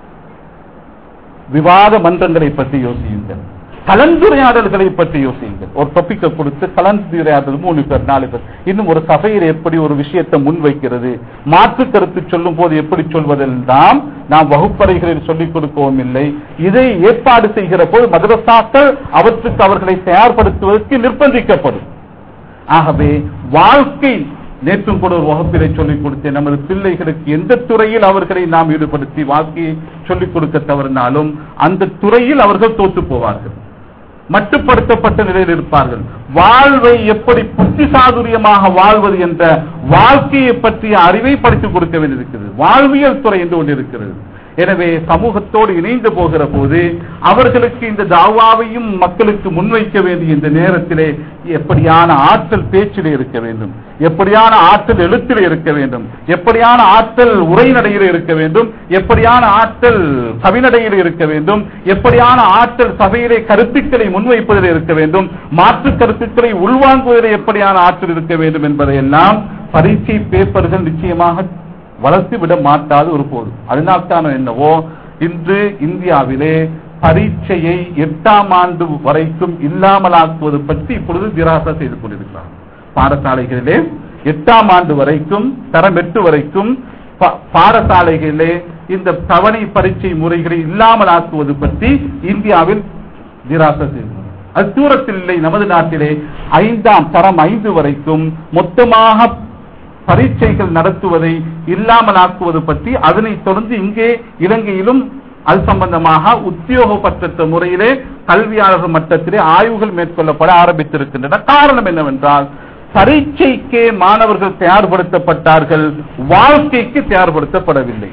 விவாத மன்றங்களை பற்றி யோசியுங்கள் கலந்துரையாடல்களை பற்றி யோசியுங்கள் ஒரு டாபிக்கை கொடுத்து கலந்துரையாடல் மூணு பேர் நாலு பேர் இன்னும் ஒரு சபையில் எப்படி ஒரு விஷயத்தை முன்வைக்கிறது மாற்று கருத்து சொல்லும் போது எப்படி சொல்வதெல்லாம் நாம் வகுப்பறைகளில் சொல்லிக் கொடுக்கவும் இல்லை இதை ஏற்பாடு செய்கிற போது மதரசாக்கள் அவற்றுக்கு அவர்களை தயார்படுத்துவதற்கு நிர்பந்திக்கப்படும் ஆகவே வாழ்க்கை நேற்றும் கூட ஒரு வகுப்பிலை சொல்லிக் கொடுத்தேன் நமது பிள்ளைகளுக்கு எந்த துறையில் அவர்களை நாம் ஈடுபடுத்தி வாழ்க்கையை சொல்லிக் கொடுக்க தவறினாலும் அந்த துறையில் அவர்கள் தோத்து போவார்கள் மட்டுப்படுத்தப்பட்ட நிலையில் இருப்பார்கள் வாழ்வை எப்படி புத்தி சாதுரியமாக வாழ்வது என்ற வாழ்க்கையை பற்றிய அறிவை படித்துக் கொடுக்க வேண்டியிருக்கிறது வாழ்வியல் துறை என்று ஒன்று இருக்கிறது எனவே சமூகத்தோடு இணைந்து போகிற போது அவர்களுக்கு இந்த தாவாவையும் மக்களுக்கு முன்வைக்க வேண்டிய இந்த நேரத்திலே எப்படியான ஆற்றல் பேச்சிலே இருக்க வேண்டும் எப்படியான ஆற்றல் எழுத்திலே இருக்க வேண்டும் எப்படியான ஆற்றல் உரைநடையில் இருக்க வேண்டும் எப்படியான ஆற்றல் கவிநடையில் இருக்க வேண்டும் எப்படியான ஆற்றல் சபையிலே கருத்துக்களை முன்வைப்பதில் இருக்க வேண்டும் மாற்று கருத்துக்களை உள்வாங்குவதில் எப்படியான ஆற்றல் இருக்க வேண்டும் என்பதையெல்லாம் பரீட்சை பேப்பர்கள் நிச்சயமாக வளர்த்து விட மாட்டாது ஒரு போது அதனால்தான் என்னவோ இன்று இந்தியாவிலே பரீட்சையை எட்டாம் ஆண்டு வரைக்கும் இல்லாமலாக்குவது பற்றி இப்பொழுது திராசா செய்து கொண்டிருக்கிறார் பாடசாலைகளிலே எட்டாம் ஆண்டு வரைக்கும் தரம் எட்டு வரைக்கும் பா- பாடசாலைகளிலே இந்த தவணை பரீட்சை முறைகளை இல்லாமல் ஆக்குவது பற்றி இந்தியாவில் திராசா செய்து அது தூரத்தில் இல்லை நமது நாட்டிலே ஐந்தாம் தரம் ஐந்து வரைக்கும் மொத்தமாக பரீட்சைகள் நடத்துவதை இல்லாமல் ஆக்குவது பற்றி அதனைத் தொடர்ந்து இங்கே இலங்கையிலும் அது சம்பந்தமாக உத்தியோகப்பற்ற முறையிலே கல்வியாளர்கள் மட்டத்திலே ஆய்வுகள் மேற்கொள்ளப்பட ஆரம்பித்திருக்கின்றன காரணம் என்னவென்றால் பரீட்சைக்கே மாணவர்கள் தயார்படுத்தப்பட்டார்கள் வாழ்க்கைக்கு தயார்படுத்தப்படவில்லை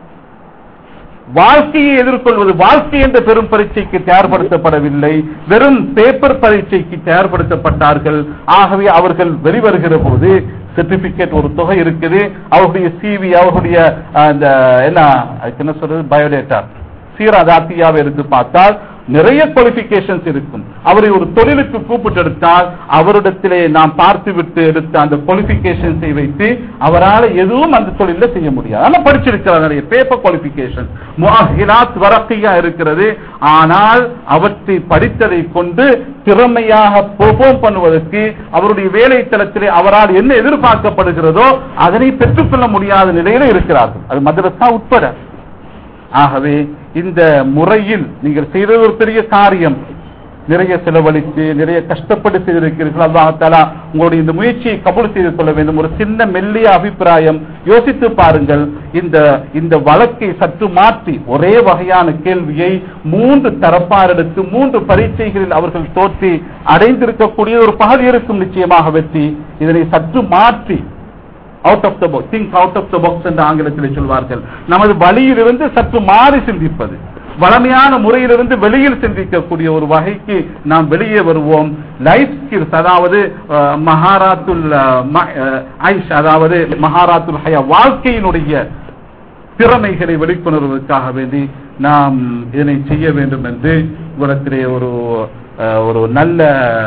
வாழ்க்கையை எதிர்கொள்வது வாழ்க்கை என்ற பெரும் பரீட்சைக்கு தயார்படுத்தப்படவில்லை வெறும் பேப்பர் பரீட்சைக்கு தயார்படுத்தப்பட்டார்கள் ஆகவே அவர்கள் வெளிவருகிற போது சர்டிபிகேட் ஒரு தொகை இருக்குது அவருடைய சிவி அவருடைய அஹ், அந்த என்ன அதுக்கு என்ன சொல்றது பயோடேட்டா சீராதாத்தியாவை எடுத்து பார்த்தால் நிறைய குவாலிபிகேஷன்ஸ் இருக்கும் அவரை ஒரு தொழிலுக்கு கூப்பிட்டு எடுத்தால் அவரிடத்திலே நாம் பார்த்து விட்டு எடுத்த அந்த குவாலிபிகேஷன்ஸை வைத்து அவரால் எதுவும் அந்த தொழில செய்ய முடியாது ஆனா படிச்சிருக்கிறார் நிறைய பேப்பர் குவாலிபிகேஷன் முஹிலாத் வரக்கையா இருக்கிறது ஆனால் அவற்றை படித்ததை கொண்டு திறமையாக பெர்ஃபார்ம் பண்ணுவதற்கு அவருடைய வேலை தளத்திலே அவரால் என்ன எதிர்பார்க்கப்படுகிறதோ அதனை பெற்றுக்கொள்ள முடியாத நிலையில இருக்கிறார்கள் அது மதரசா உட்பட ஆகவே இந்த முறையில் நீங்கள் செய்தது ஒரு பெரிய காரியம் நிறைய செலவழித்து நிறைய கஷ்டப்பட்டு செய்திருக்கிறீர்கள் அல்லாஹாலா உங்களுடைய இந்த முயற்சியை கபூல் செய்து கொள்ள வேண்டும் ஒரு சின்ன மெல்லிய அபிப்பிராயம் யோசித்து பாருங்கள் இந்த இந்த வழக்கை சற்று மாற்றி ஒரே வகையான கேள்வியை மூன்று தரப்பாரெடுத்து மூன்று பரீட்சைகளில் அவர்கள் தோற்றி அடைந்திருக்கக்கூடிய ஒரு பகல் இருக்கும் நிச்சயமாக வெற்றி இதனை சற்று மாற்றி out of the box think out of the box என்று ஆங்கிலத்தில் சொல்வார்கள் நமது வழியிலிருந்து சற்று மாறி சிந்திப்பது வளமையான முறையிலிருந்து வெளியில் சிந்திக்கக்கூடிய ஒரு வகைக்கு நாம் வெளியே வருவோம் லைஃப் ஸ்கில்ஸ் அதாவது அஹ், மகாராத்துல் அஹ், ம- அஹ், ஐஷ் அதாவது மகாராத்துல் ஹயா வாழ்க்கையினுடைய திறமைகளை வெளிக்கொணர்வதற்காக வேண்டி நாம் இதனை செய்ய வேண்டும் என்று உலகத்திலே ஒரு அஹ், ஒரு நல்ல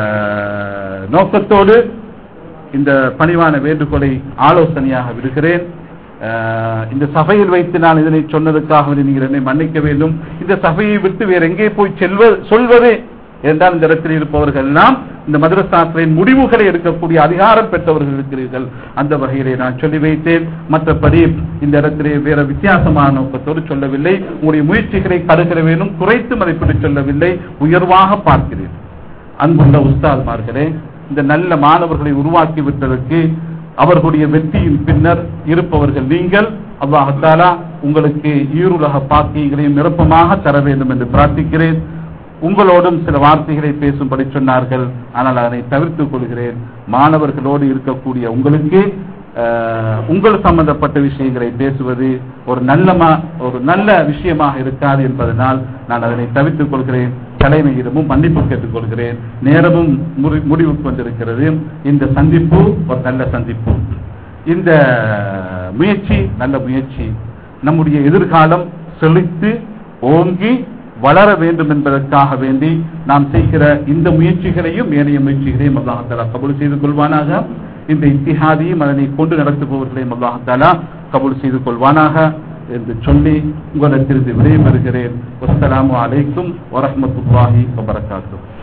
நோக்கத்தோடு இந்த பணிவான வேண்டுகோளை ஆலோசனையாக விடுகிறேன் அஹ், இந்த சபையில் வைத்து நான் இதனை சொன்னதுக்காக வேண்டி நீங்கள் என்னை மன்னிக்க வேண்டும் இந்த சபையை விட்டு வேற எங்கே போய் செல்வ சொல்வது என்றால் இந்த இடத்தில் இருப்பவர்கள் எல்லாம் இந்த மதுரசாஸ்திரின் முடிவுகளை எடுக்கக்கூடிய அதிகாரம் பெற்றவர்கள் இருக்கிறீர்கள் அந்த வகையிலே நான் சொல்லி வைத்தேன் மற்றபடி இந்த இடத்திலே வேற வித்தியாசமான நோக்கத்தோடு சொல்லவில்லை உங்களுடைய முயற்சிகளை கருகிற வேணும் குறைத்து மதிப்பிட்டு சொல்லவில்லை உயர்வாக பார்க்கிறேன் அன்புள்ள உஸ்தாத்மார்களே இந்த நல்ல மாணவர்களை உருவாக்கி விட்டதற்கு அவர்களுடைய வெற்றியின் பின்னர் இருப்பவர்கள் நீங்கள் அல்லாஹாலா உங்களுக்கு ஈருலக பாக்கியங்களையும் நிரப்பமாக தர வேண்டும் என்று பிரார்த்திக்கிறேன் உங்களோடும் சில வார்த்தைகளை பேசும்படி சொன்னார்கள் ஆனால் அதனை தவிர்த்துக் கொள்கிறேன் மாணவர்களோடு இருக்கக்கூடிய உங்களுக்கு அஹ், உங்கள் சம்பந்தப்பட்ட விஷயங்களை பேசுவது ஒரு நல்ல மா- ஒரு நல்ல விஷயமாக இருக்காது என்பதனால் நான் அதனை தவிர்த்துக் கொள்கிறேன் தலைமையிடமும் மன்னிப்பு கேட்டுக் கொள்கிறேன் நேரமும் முடி- முடிவுக்கு வந்திருக்கிறது இந்த சந்திப்பு ஒரு நல்ல சந்திப்பு இந்த முயற்சி நல்ல முயற்சி நம்முடைய எதிர்காலம் செழித்து ஓங்கி வளர வேண்டும் என்பதற்காக வேண்டி நாம் செய்கிற இந்த முயற்சிகளையும் ஏனைய முயற்சிகளையும் அல்லாஹாலா கபூல் செய்து கொள்வானாக இந்த இத்திஹாதியும் அதனை கொண்டு நடத்துபவர்களையும் அல்லாஹாலா கபூல் செய்து கொள்வானாக என்று சொல்லி உங்களிடத்திலிருந்து விடைபெறுகிறேன் வஸ்ஸலாமு அலைக்கும் வரஹ்மத்துல்லாஹி வபரகாத்துஹு